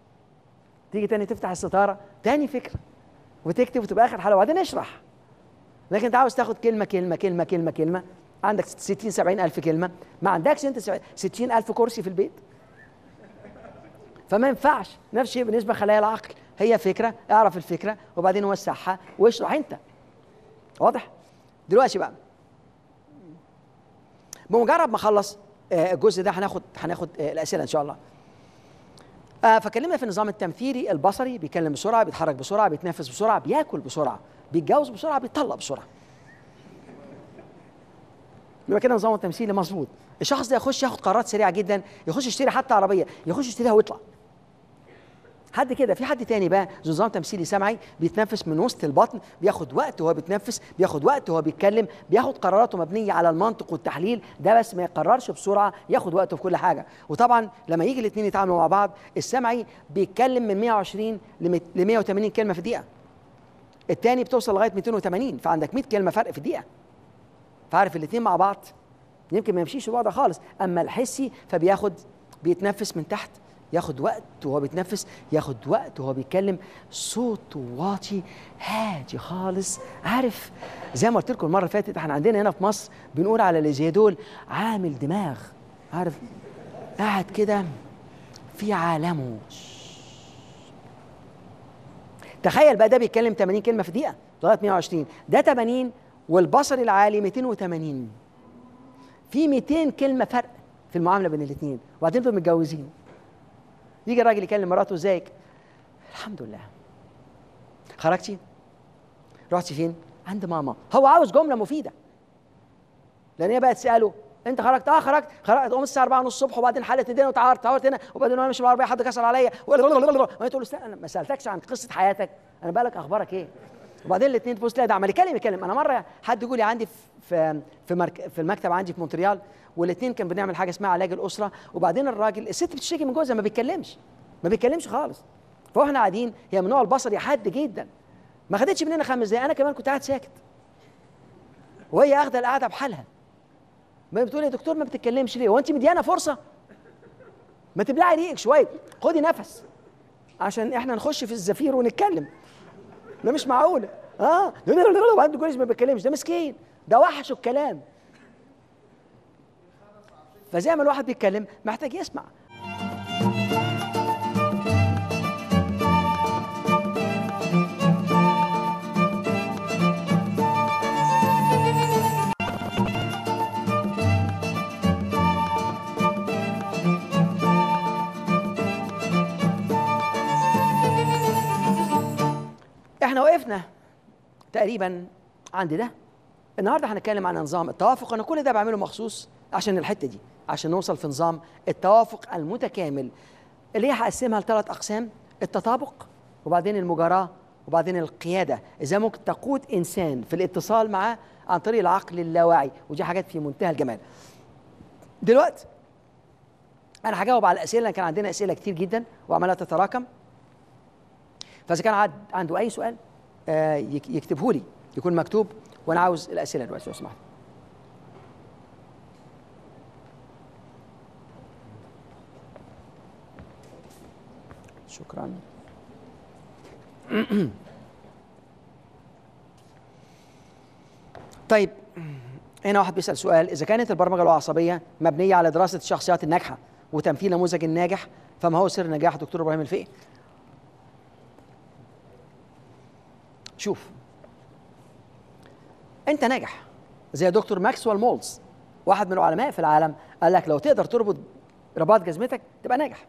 تيجي تاني تفتح الستاره تاني فكره وتكتب وتبقى اخر حلقه وبعدين اشرح لكن انت عاوز تاخد كلمه كلمه كلمه كلمه كلمه عندك 60 70 الف كلمه ما عندكش انت 60 الف كرسي في البيت فما ينفعش نفس الشيء بالنسبه لخلايا العقل هي فكره اعرف الفكره وبعدين وسعها واشرح انت واضح دلوقتي بقى بمجرد ما اخلص الجزء ده هناخد هناخد الاسئله ان شاء الله فكلمنا في النظام التمثيلي البصري بيتكلم بسرعه بيتحرك بسرعه بيتنفس بسرعه بياكل بسرعه بيتجوز بسرعه بيطلق بسرعه يبقى كده نظام التمثيلي مظبوط الشخص ده يخش ياخد قرارات سريعه جدا يخش يشتري حتى عربيه يخش يشتريها ويطلع حد كده في حد تاني بقى نظام تمثيلي سمعي بيتنفس من وسط البطن بياخد وقت وهو بيتنفس بياخد وقت وهو بيتكلم بياخد قراراته مبنيه على المنطق والتحليل ده بس ما يقررش بسرعه ياخد وقته في كل حاجه وطبعا لما يجي الاثنين يتعاملوا مع بعض السمعي بيتكلم من 120 ل 180 كلمه في الدقيقه الثاني بتوصل لغايه 280 فعندك 100 كلمه فرق في الدقيقه فعارف الاثنين مع بعض يمكن ما يمشيش بعض خالص اما الحسي فبياخد بيتنفس من تحت ياخد وقت وهو بيتنفس ياخد وقت وهو بيتكلم صوته واطي هادي خالص عارف زي ما قلت لكم المره اللي فاتت احنا عندنا هنا في مصر بنقول على اللي زي دول عامل دماغ عارف قاعد كده في عالمه تخيل بقى ده بيتكلم 80 كلمه في دقيقه لغايه 120 ده 80 والبصر العالي 280 في 200 كلمه فرق في المعامله بين الاثنين وبعدين دول متجوزين يجي الراجل يكلم مراته ازيك الحمد لله خرجتي رحتي فين عند ماما هو عاوز جمله مفيده لان هي بقى تساله انت خرجت اه خرجت خرجت قوم الساعه 4 الصبح وبعدين حلت ايدينا وتعارت تعارت هنا وبعدين وانا ماشي بالعربيه حد كسر عليا وهي تقول له انا ما سالتكش عن قصه حياتك انا بالك اخبارك ايه وبعدين الاثنين تبص تلاقي ده عمال يتكلم يتكلم انا مره حد يقول لي عندي في في مرك... في المكتب عندي في مونتريال والاثنين كان بنعمل حاجه اسمها علاج الاسره وبعدين الراجل الست بتشتكي من جوزها ما بيتكلمش ما بيتكلمش خالص فاحنا قاعدين هي من نوع البصري حاد جدا ما خدتش مننا خمس دقايق انا كمان كنت قاعد ساكت وهي اخده القعده بحالها ما بتقول يا دكتور ما بتتكلمش ليه هو انت مديانا فرصه ما تبلعي ريقك شويه خدي نفس عشان احنا نخش في الزفير ونتكلم ده مش معقوله اه وبعدين كل ما بيتكلمش ده مسكين ده وحش الكلام فزي ما الواحد بيتكلم محتاج يسمع احنا وقفنا تقريبا عند ده النهارده هنتكلم عن نظام التوافق انا كل ده بعمله مخصوص عشان الحته دي عشان نوصل في نظام التوافق المتكامل اللي هي هقسمها لثلاث اقسام التطابق وبعدين المجاراه وبعدين القياده ازاي ممكن تقود انسان في الاتصال معاه عن طريق العقل اللاواعي ودي حاجات في منتهى الجمال دلوقتي انا هجاوب على الاسئله لان كان عندنا اسئله كتير جدا وعماله تتراكم فاذا كان عاد عنده اي سؤال آه، يك- يكتبه لي يكون مكتوب وانا عاوز الاسئله دلوقتي لو سمحت شكرا طيب هنا واحد بيسأل سؤال إذا كانت البرمجة العصبية مبنية على دراسة الشخصيات الناجحة وتمثيل نموذج الناجح فما هو سر نجاح دكتور إبراهيم الفقي؟ شوف أنت ناجح زي دكتور ماكسويل مولز واحد من العلماء في العالم قال لك لو تقدر تربط رباط جزمتك تبقى ناجح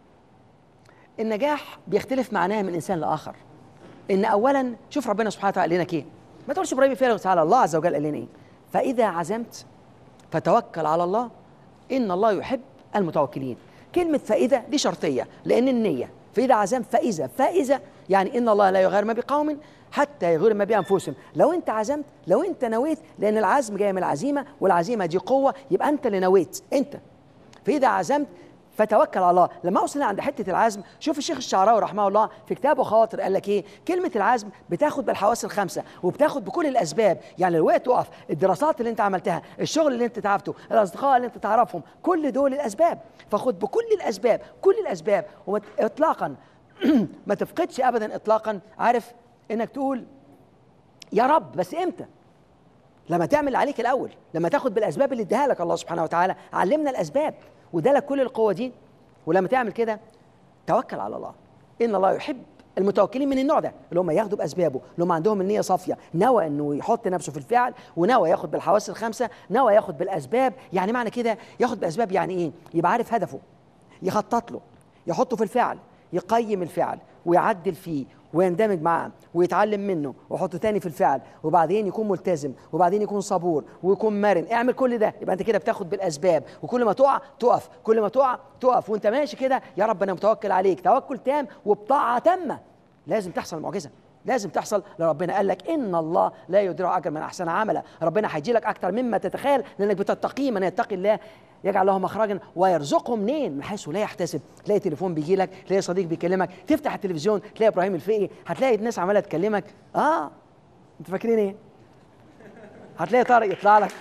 النجاح بيختلف معناه من انسان لاخر ان اولا شوف ربنا سبحانه وتعالى قال لنا ايه ما تقولش ابراهيم فعلا تعالى الله عز وجل قال لنا ايه فاذا عزمت فتوكل على الله ان الله يحب المتوكلين كلمه فاذا دي شرطيه لان النيه فاذا عزمت فاذا فاذا يعني ان الله لا يغير ما بقوم حتى يغير ما بانفسهم لو انت عزمت لو انت نويت لان العزم جاي من العزيمه والعزيمه دي قوه يبقى انت اللي نويت انت فاذا عزمت فتوكل على الله لما اوصل عند حته العزم شوف الشيخ الشعراوي رحمه الله في كتابه خواطر قال لك ايه كلمه العزم بتاخد بالحواس الخمسه وبتاخد بكل الاسباب يعني لو وقت تقف الدراسات اللي انت عملتها الشغل اللي انت تعبته الاصدقاء اللي انت تعرفهم كل دول الاسباب فخد بكل الاسباب كل الاسباب واطلاقا ما تفقدش ابدا اطلاقا عارف انك تقول يا رب بس امتى لما تعمل اللي عليك الاول لما تاخد بالاسباب اللي اداها لك الله سبحانه وتعالى علمنا الاسباب وده لك كل القوه دي ولما تعمل كده توكل على الله ان الله يحب المتوكلين من النوع ده اللي هم ياخدوا باسبابه اللي هم عندهم النيه صافيه نوى انه يحط نفسه في الفعل ونوى ياخد بالحواس الخمسه نوى ياخد بالاسباب يعني معنى كده ياخد باسباب يعني ايه يبقى عارف هدفه يخطط له يحطه في الفعل يقيم الفعل ويعدل فيه ويندمج معاه ويتعلم منه ويحطه تاني في الفعل وبعدين يكون ملتزم وبعدين يكون صبور ويكون مرن اعمل كل ده يبقى انت كده بتاخد بالاسباب وكل ما تقع تقف كل ما تقع تقف وانت ماشي كده يا رب انا متوكل عليك توكل تام وبطاعه تامه لازم تحصل معجزه لازم تحصل لربنا قال لك ان الله لا يضيع اجر من احسن عملا ربنا هيجي لك اكتر مما تتخيل لانك بتتقيه من يتقي الله يجعل له مخرجا ويرزقه منين من حيث لا يحتسب تلاقي تليفون بيجي لك تلاقي صديق بيكلمك تفتح التلفزيون تلاقي ابراهيم الفقي هتلاقي الناس عماله تكلمك اه انتوا فاكرين ايه هتلاقي طارق يطلع لك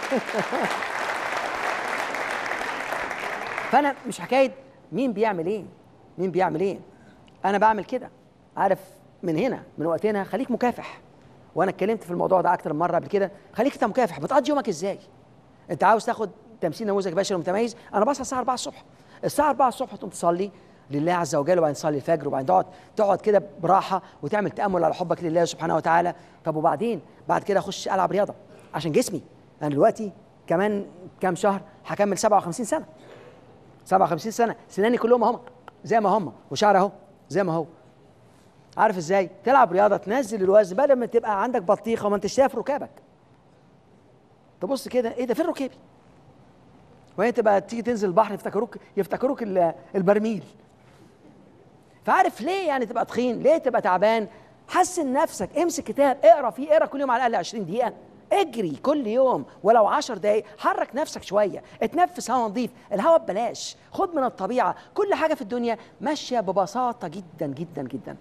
فانا مش حكايه مين بيعمل ايه مين بيعمل ايه انا بعمل كده عارف من هنا من وقتنا خليك مكافح وانا اتكلمت في الموضوع ده اكتر من مره قبل كده خليك انت مكافح بتقضي يومك ازاي انت عاوز تاخد تمثيل نموذج بشري متميز انا بصحى الساعه 4 الصبح الساعه 4 الصبح تقوم تصلي لله عز وجل وبعدين تصلي الفجر وبعدين تقعد تقعد كده براحه وتعمل تامل على حبك لله سبحانه وتعالى طب وبعدين بعد كده اخش العب رياضه عشان جسمي انا دلوقتي كمان كام شهر هكمل 57 سنه 57 سنه سناني كلهم هم زي ما هم وشعري اهو زي ما هو عارف ازاي تلعب رياضه تنزل الوزن بدل ما تبقى عندك بطيخه وما انتش شايف ركابك تبص كده ايه ده فين ركابي وهي تبقى تيجي تنزل البحر يفتكروك يفتكروك ال- البرميل فعارف ليه يعني تبقى تخين ليه تبقى تعبان حسن نفسك امسك كتاب اقرا فيه اقرا كل يوم على الاقل 20 دقيقه اجري كل يوم ولو 10 دقايق حرك نفسك شويه اتنفس هواء نظيف الهواء ببلاش خد من الطبيعه كل حاجه في الدنيا ماشيه ببساطه جدا جدا جدا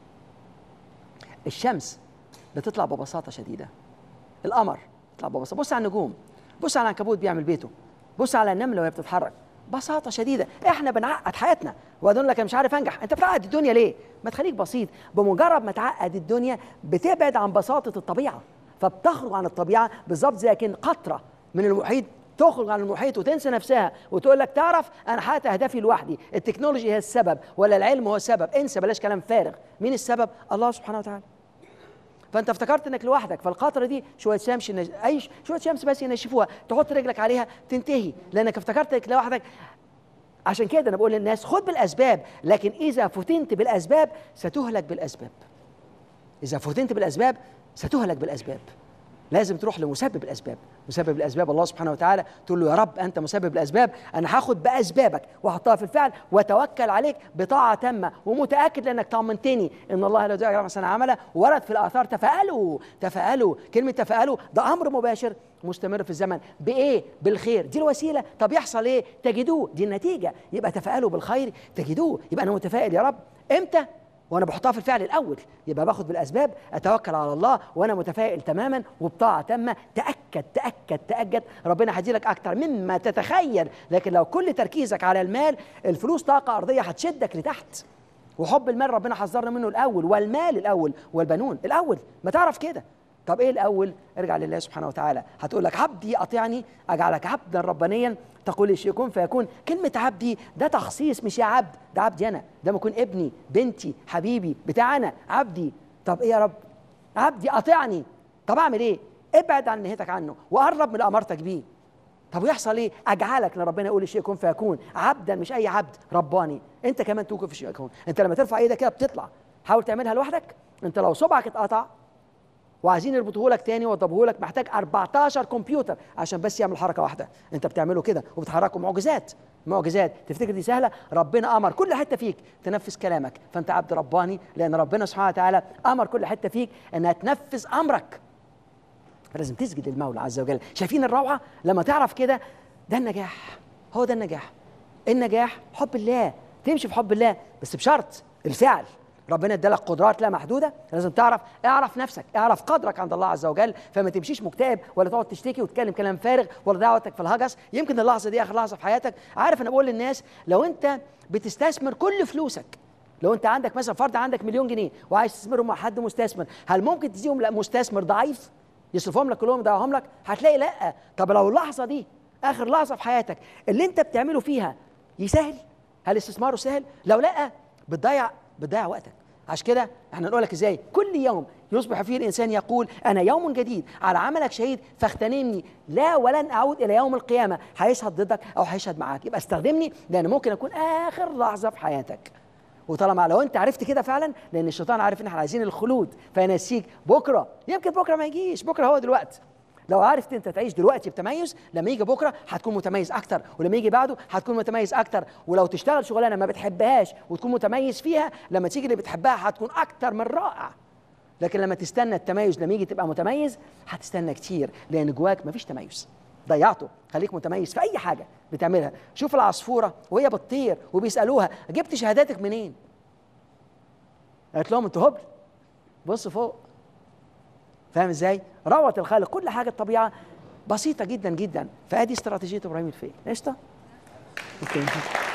الشمس بتطلع ببساطه شديده القمر بيطلع ببساطه بص على النجوم بص على العنكبوت بيعمل بيته بص على النمله وهي بتتحرك بساطه شديده احنا بنعقد حياتنا وادون لك أنا مش عارف انجح انت بتعقد الدنيا ليه ما تخليك بسيط بمجرد ما تعقد الدنيا بتبعد عن بساطه الطبيعه فبتخرج عن الطبيعه بالظبط زي كأن قطره من المحيط تخرج عن المحيط وتنسى نفسها وتقول لك تعرف انا حققت اهدافي لوحدي التكنولوجي هي السبب ولا العلم هو السبب انسى بلاش كلام فارغ مين السبب الله سبحانه وتعالى فانت افتكرت انك لوحدك فالقطره دي شويه شمس نج... اي ش- شويه شمس بس ينشفوها تحط رجلك عليها تنتهي لانك افتكرت انك لوحدك عشان كده انا بقول للناس خد بالاسباب لكن اذا فتنت بالاسباب ستهلك بالاسباب اذا فتنت بالاسباب ستهلك بالاسباب لازم تروح لمسبب الاسباب مسبب الاسباب الله سبحانه وتعالى تقول له يا رب انت مسبب الاسباب انا هاخد باسبابك واحطها في الفعل واتوكل عليك بطاعه تامه ومتاكد لانك طمنتني ان الله لا يضيع اجر حسن عمله ورد في الاثار تفاءلوا تفاءلوا كلمه تفاءلوا ده امر مباشر مستمر في الزمن بايه بالخير دي الوسيله طب يحصل ايه تجدوه دي النتيجه يبقى تفاءلوا بالخير تجدوه يبقى انا متفائل يا رب امتى وانا بحطها في الفعل الاول يبقى باخد بالاسباب اتوكل على الله وانا متفائل تماما وبطاعه تامه تاكد تاكد تاكد ربنا هيديلك اكتر مما تتخيل لكن لو كل تركيزك على المال الفلوس طاقه ارضيه هتشدك لتحت وحب المال ربنا حذرنا منه الاول والمال الاول والبنون الاول ما تعرف كده طب ايه الاول ارجع لله سبحانه وتعالى هتقول لك عبدي اطيعني اجعلك عبدا ربانيا تقول لي يكون فيكون كلمه عبدي ده تخصيص مش يا عبد ده عبدي انا ده ما يكون ابني بنتي حبيبي بتاعنا عبدي طب ايه يا رب عبدي اطيعني طب اعمل ايه ابعد عن نهيتك عنه وقرب من اللي امرتك بيه طب ويحصل ايه اجعلك لربنا يقول الشيء يكون فيكون عبدا مش اي عبد رباني انت كمان توقف في الشيء يكون انت لما ترفع ايدك كده بتطلع حاول تعملها لوحدك انت لو صبعك اتقطع وعايزين يربطوه لك تاني ويوضبوه لك محتاج 14 كمبيوتر عشان بس يعمل حركه واحده انت بتعمله كده وبتحركه معجزات معجزات تفتكر دي سهله ربنا امر كل حته فيك تنفذ كلامك فانت عبد رباني لان ربنا سبحانه وتعالى امر كل حته فيك انها تنفذ امرك فلازم تسجد للمولى عز وجل شايفين الروعه لما تعرف كده ده النجاح هو ده النجاح النجاح حب الله تمشي في حب الله بس بشرط الفعل ربنا ادالك قدرات لا محدوده لازم تعرف اعرف نفسك اعرف قدرك عند الله عز وجل فما تمشيش مكتئب ولا تقعد تشتكي وتتكلم كلام فارغ ولا تضيع وقتك في الهجس يمكن اللحظه دي اخر لحظه في حياتك عارف انا بقول للناس لو انت بتستثمر كل فلوسك لو انت عندك مثلا فرض عندك مليون جنيه وعايز تستثمرهم مع حد مستثمر هل ممكن تديهم لا مستثمر ضعيف يصرفهم لك كلهم يضيعهم لك هتلاقي لا طب لو اللحظه دي اخر لحظه في حياتك اللي انت بتعمله فيها يسهل هل استثماره سهل لو لا بتضيع بتضيع وقتك عشان كده احنا نقول لك ازاي كل يوم يصبح فيه الانسان يقول انا يوم جديد على عملك شهيد فاغتنمني لا ولن اعود الى يوم القيامه هيشهد ضدك او هيشهد معاك يبقى استخدمني لان ممكن اكون اخر لحظه في حياتك وطالما لو انت عرفت كده فعلا لان الشيطان عارف ان احنا عايزين الخلود فينسيك بكره يمكن بكره ما يجيش بكره هو دلوقتي لو عرفت انت تعيش دلوقتي بتميز لما يجي بكره هتكون متميز اكتر ولما يجي بعده هتكون متميز اكتر ولو تشتغل شغلانه ما بتحبهاش وتكون متميز فيها لما تيجي اللي بتحبها هتكون اكتر من رائع لكن لما تستنى التميز لما يجي تبقى متميز هتستنى كتير لان جواك مفيش تميز ضيعته خليك متميز في اي حاجه بتعملها شوف العصفوره وهي بتطير وبيسالوها جبت شهاداتك منين قالت لهم انتوا هبل بص فوق فاهم ازاي روعه الخالق كل حاجه الطبيعه بسيطه جدا جدا فادي استراتيجيه ابراهيم الفيل قشطه اوكي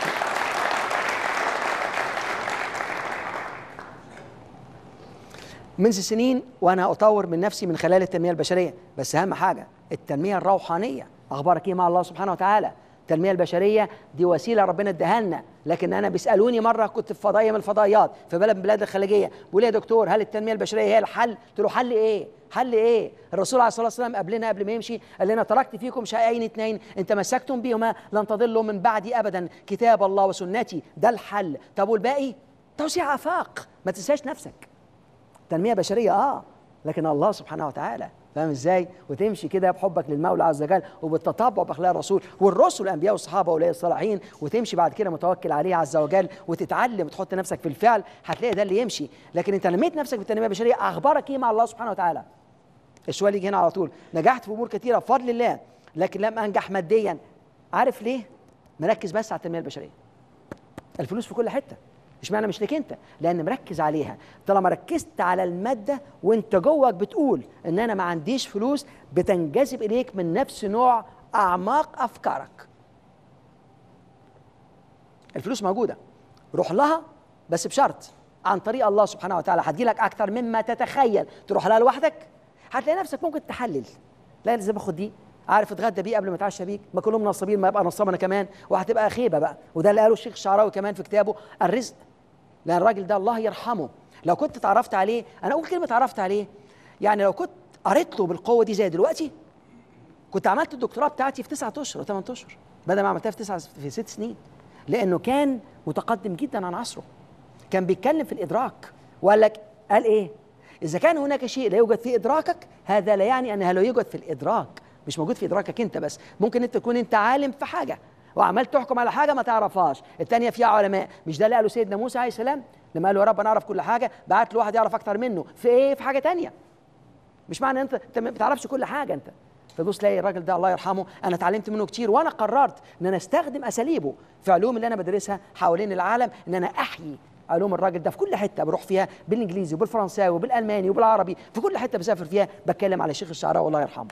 منذ سنين وانا اطور من نفسي من خلال التنميه البشريه بس اهم حاجه التنميه الروحانيه اخبارك ايه مع الله سبحانه وتعالى التنميه البشريه دي وسيله ربنا اداها لنا لكن انا بيسالوني مره كنت في فضائيه من الفضائيات في بلد من البلاد الخليجيه بيقول لي يا دكتور هل التنميه البشريه هي الحل قلت له حل ايه حل ايه الرسول عليه الصلاه والسلام قبلنا قبل ما يمشي قال لنا تركت فيكم شيئين اثنين ان تمسكتم بهما لن تضلوا من بعدي ابدا كتاب الله وسنتي ده الحل طب والباقي توسيع افاق ما تنساش نفسك تنميه بشريه اه لكن الله سبحانه وتعالى فاهم ازاي وتمشي كده بحبك للمولى عز وجل وبالتطبع باخلاق الرسول والرسل الانبياء والصحابه واولياء الصالحين وتمشي بعد كده متوكل عليه عز وجل وتتعلم وتحط نفسك في الفعل هتلاقي ده اللي يمشي لكن انت نميت نفسك بالتنميه البشريه اخبارك ايه مع الله سبحانه وتعالى السؤال يجي هنا على طول نجحت في امور كثيره بفضل الله لكن لم انجح ماديا عارف ليه مركز بس على التنميه البشريه الفلوس في كل حته اشمعنى مش ليك انت لان مركز عليها طالما ركزت على الماده وانت جواك بتقول ان انا ما عنديش فلوس بتنجذب اليك من نفس نوع اعماق افكارك الفلوس موجوده روح لها بس بشرط عن طريق الله سبحانه وتعالى هتجيلك اكتر مما تتخيل تروح لها لوحدك هتلاقي نفسك ممكن تحلل لا لازم اخد دي عارف اتغدى بيه قبل ما اتعشى بيك ما كلهم نصابين ما يبقى نصاب انا كمان وهتبقى خيبه بقى وده اللي قاله الشيخ الشعراوي كمان في كتابه الرزق لان الراجل ده الله يرحمه لو كنت اتعرفت عليه انا اقول كلمه اتعرفت عليه يعني لو كنت قريت له بالقوه دي زي دلوقتي كنت عملت الدكتوراه بتاعتي في تسعة اشهر وثمان اشهر بدل ما عملتها في تسعة في ست سنين لانه كان متقدم جدا عن عصره كان بيتكلم في الادراك وقال لك قال ايه اذا كان هناك شيء لا يوجد في ادراكك هذا لا يعني انها لا يوجد في الادراك مش موجود في ادراكك انت بس ممكن انت تكون انت عالم في حاجه وعمال تحكم على حاجه ما تعرفهاش الثانيه فيها علماء مش ده اللي قاله سيدنا موسى عليه السلام لما قال له يا رب انا اعرف كل حاجه بعت له واحد يعرف اكتر منه في ايه في حاجه تانية مش معنى انت انت ما بتعرفش كل حاجه انت فبص تلاقي الراجل ده الله يرحمه انا اتعلمت منه كتير وانا قررت ان انا استخدم اساليبه في علوم اللي انا بدرسها حوالين العالم ان انا احيي علوم الراجل ده في كل حته بروح فيها بالانجليزي وبالفرنساوي وبالالماني وبالعربي في كل حته بسافر فيها بتكلم على الشيخ الشعراوي الله يرحمه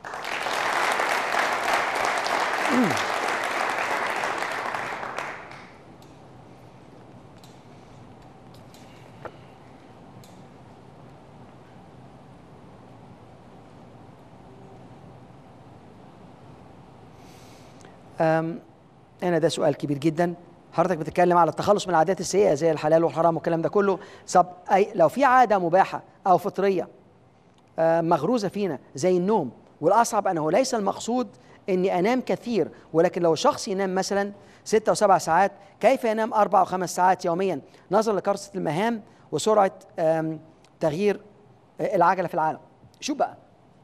أم، هنا ده سؤال كبير جدا حضرتك بتتكلم على التخلص من العادات السيئه زي الحلال والحرام والكلام ده كله طب أي لو في عاده مباحه او فطريه آه، مغروزه فينا زي النوم والاصعب انه ليس المقصود اني انام كثير ولكن لو شخص ينام مثلا ستة وسبع ساعات كيف ينام اربع وخمس ساعات يوميا نظرا لكثره المهام وسرعه آم، تغيير آه، العجله في العالم شوف بقى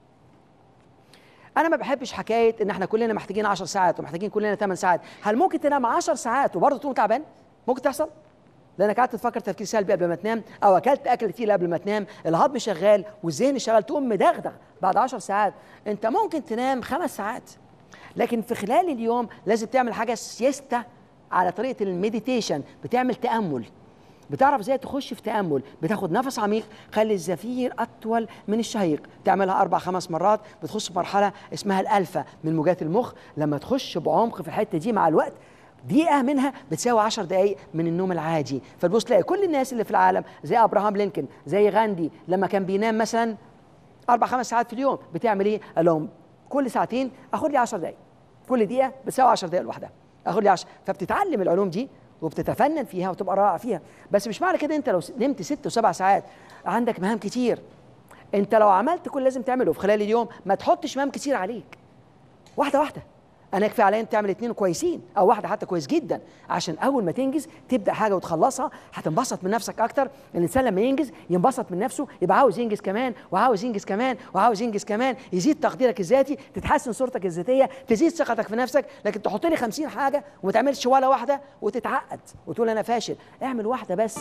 انا ما بحبش حكايه ان احنا كلنا محتاجين 10 ساعات ومحتاجين كلنا 8 ساعات هل ممكن تنام 10 ساعات وبرضه تكون تعبان ممكن تحصل لانك قعدت تفكر تفكير سلبي قبل ما تنام او اكلت اكل كتير قبل ما تنام الهضم شغال والذهن شغال تقوم مدغدغ بعد 10 ساعات انت ممكن تنام خمس ساعات لكن في خلال اليوم لازم تعمل حاجه سياستا على طريقه المديتيشن بتعمل تامل بتعرف ازاي تخش في تامل بتاخد نفس عميق خلي الزفير اطول من الشهيق تعملها اربع خمس مرات بتخش في مرحله اسمها الالفا من موجات المخ لما تخش بعمق في الحته دي مع الوقت دقيقة منها بتساوي 10 دقايق من النوم العادي فتبص تلاقي كل الناس اللي في العالم زي ابراهام لينكولن زي غاندي لما كان بينام مثلا اربع خمس ساعات في اليوم بتعمل ايه؟ قال لهم كل ساعتين اخد لي 10 دقايق كل دقيقة بتساوي 10 دقايق لوحدها اخد لي 10 فبتتعلم العلوم دي وبتتفنن فيها وتبقى رائع فيها بس مش معنى كده انت لو نمت ست وسبع ساعات عندك مهام كتير انت لو عملت كل اللي لازم تعمله في خلال اليوم ما تحطش مهام كتير عليك واحده واحده انا يكفي عليا انت تعمل اتنين كويسين او واحده حتى كويس جدا عشان اول ما تنجز تبدا حاجه وتخلصها هتنبسط من نفسك اكتر الانسان لما ينجز ينبسط من نفسه يبقى عاوز ينجز كمان وعاوز ينجز كمان وعاوز ينجز كمان يزيد تقديرك الذاتي تتحسن صورتك الذاتيه تزيد ثقتك في نفسك لكن تحط لي 50 حاجه وما تعملش ولا واحده وتتعقد وتقول انا فاشل اعمل واحده بس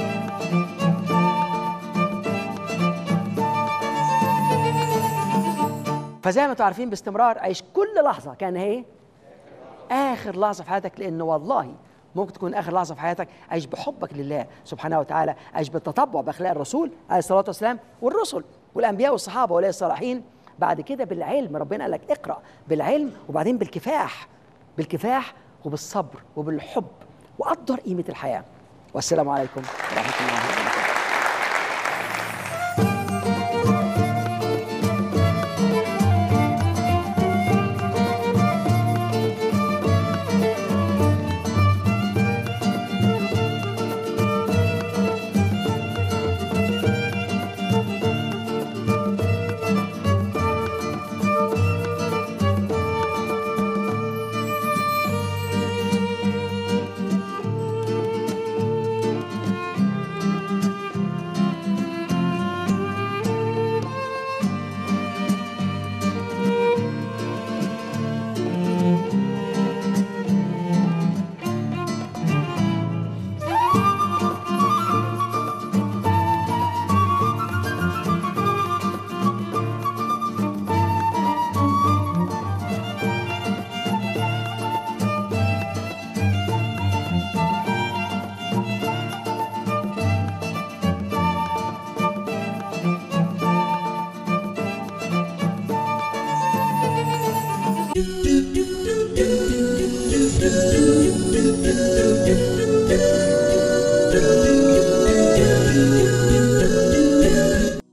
فزي ما انتم عارفين باستمرار عيش كل لحظه كان هي اخر لحظه في حياتك لان والله ممكن تكون اخر لحظه في حياتك عيش بحبك لله سبحانه وتعالى عيش بالتطبع باخلاق الرسول عليه الصلاه والسلام والرسل والانبياء والصحابه واولياء الصالحين بعد كده بالعلم ربنا قال لك اقرا بالعلم وبعدين بالكفاح بالكفاح وبالصبر وبالحب وقدر قيمه الحياه والسلام عليكم ورحمه الله وبركاته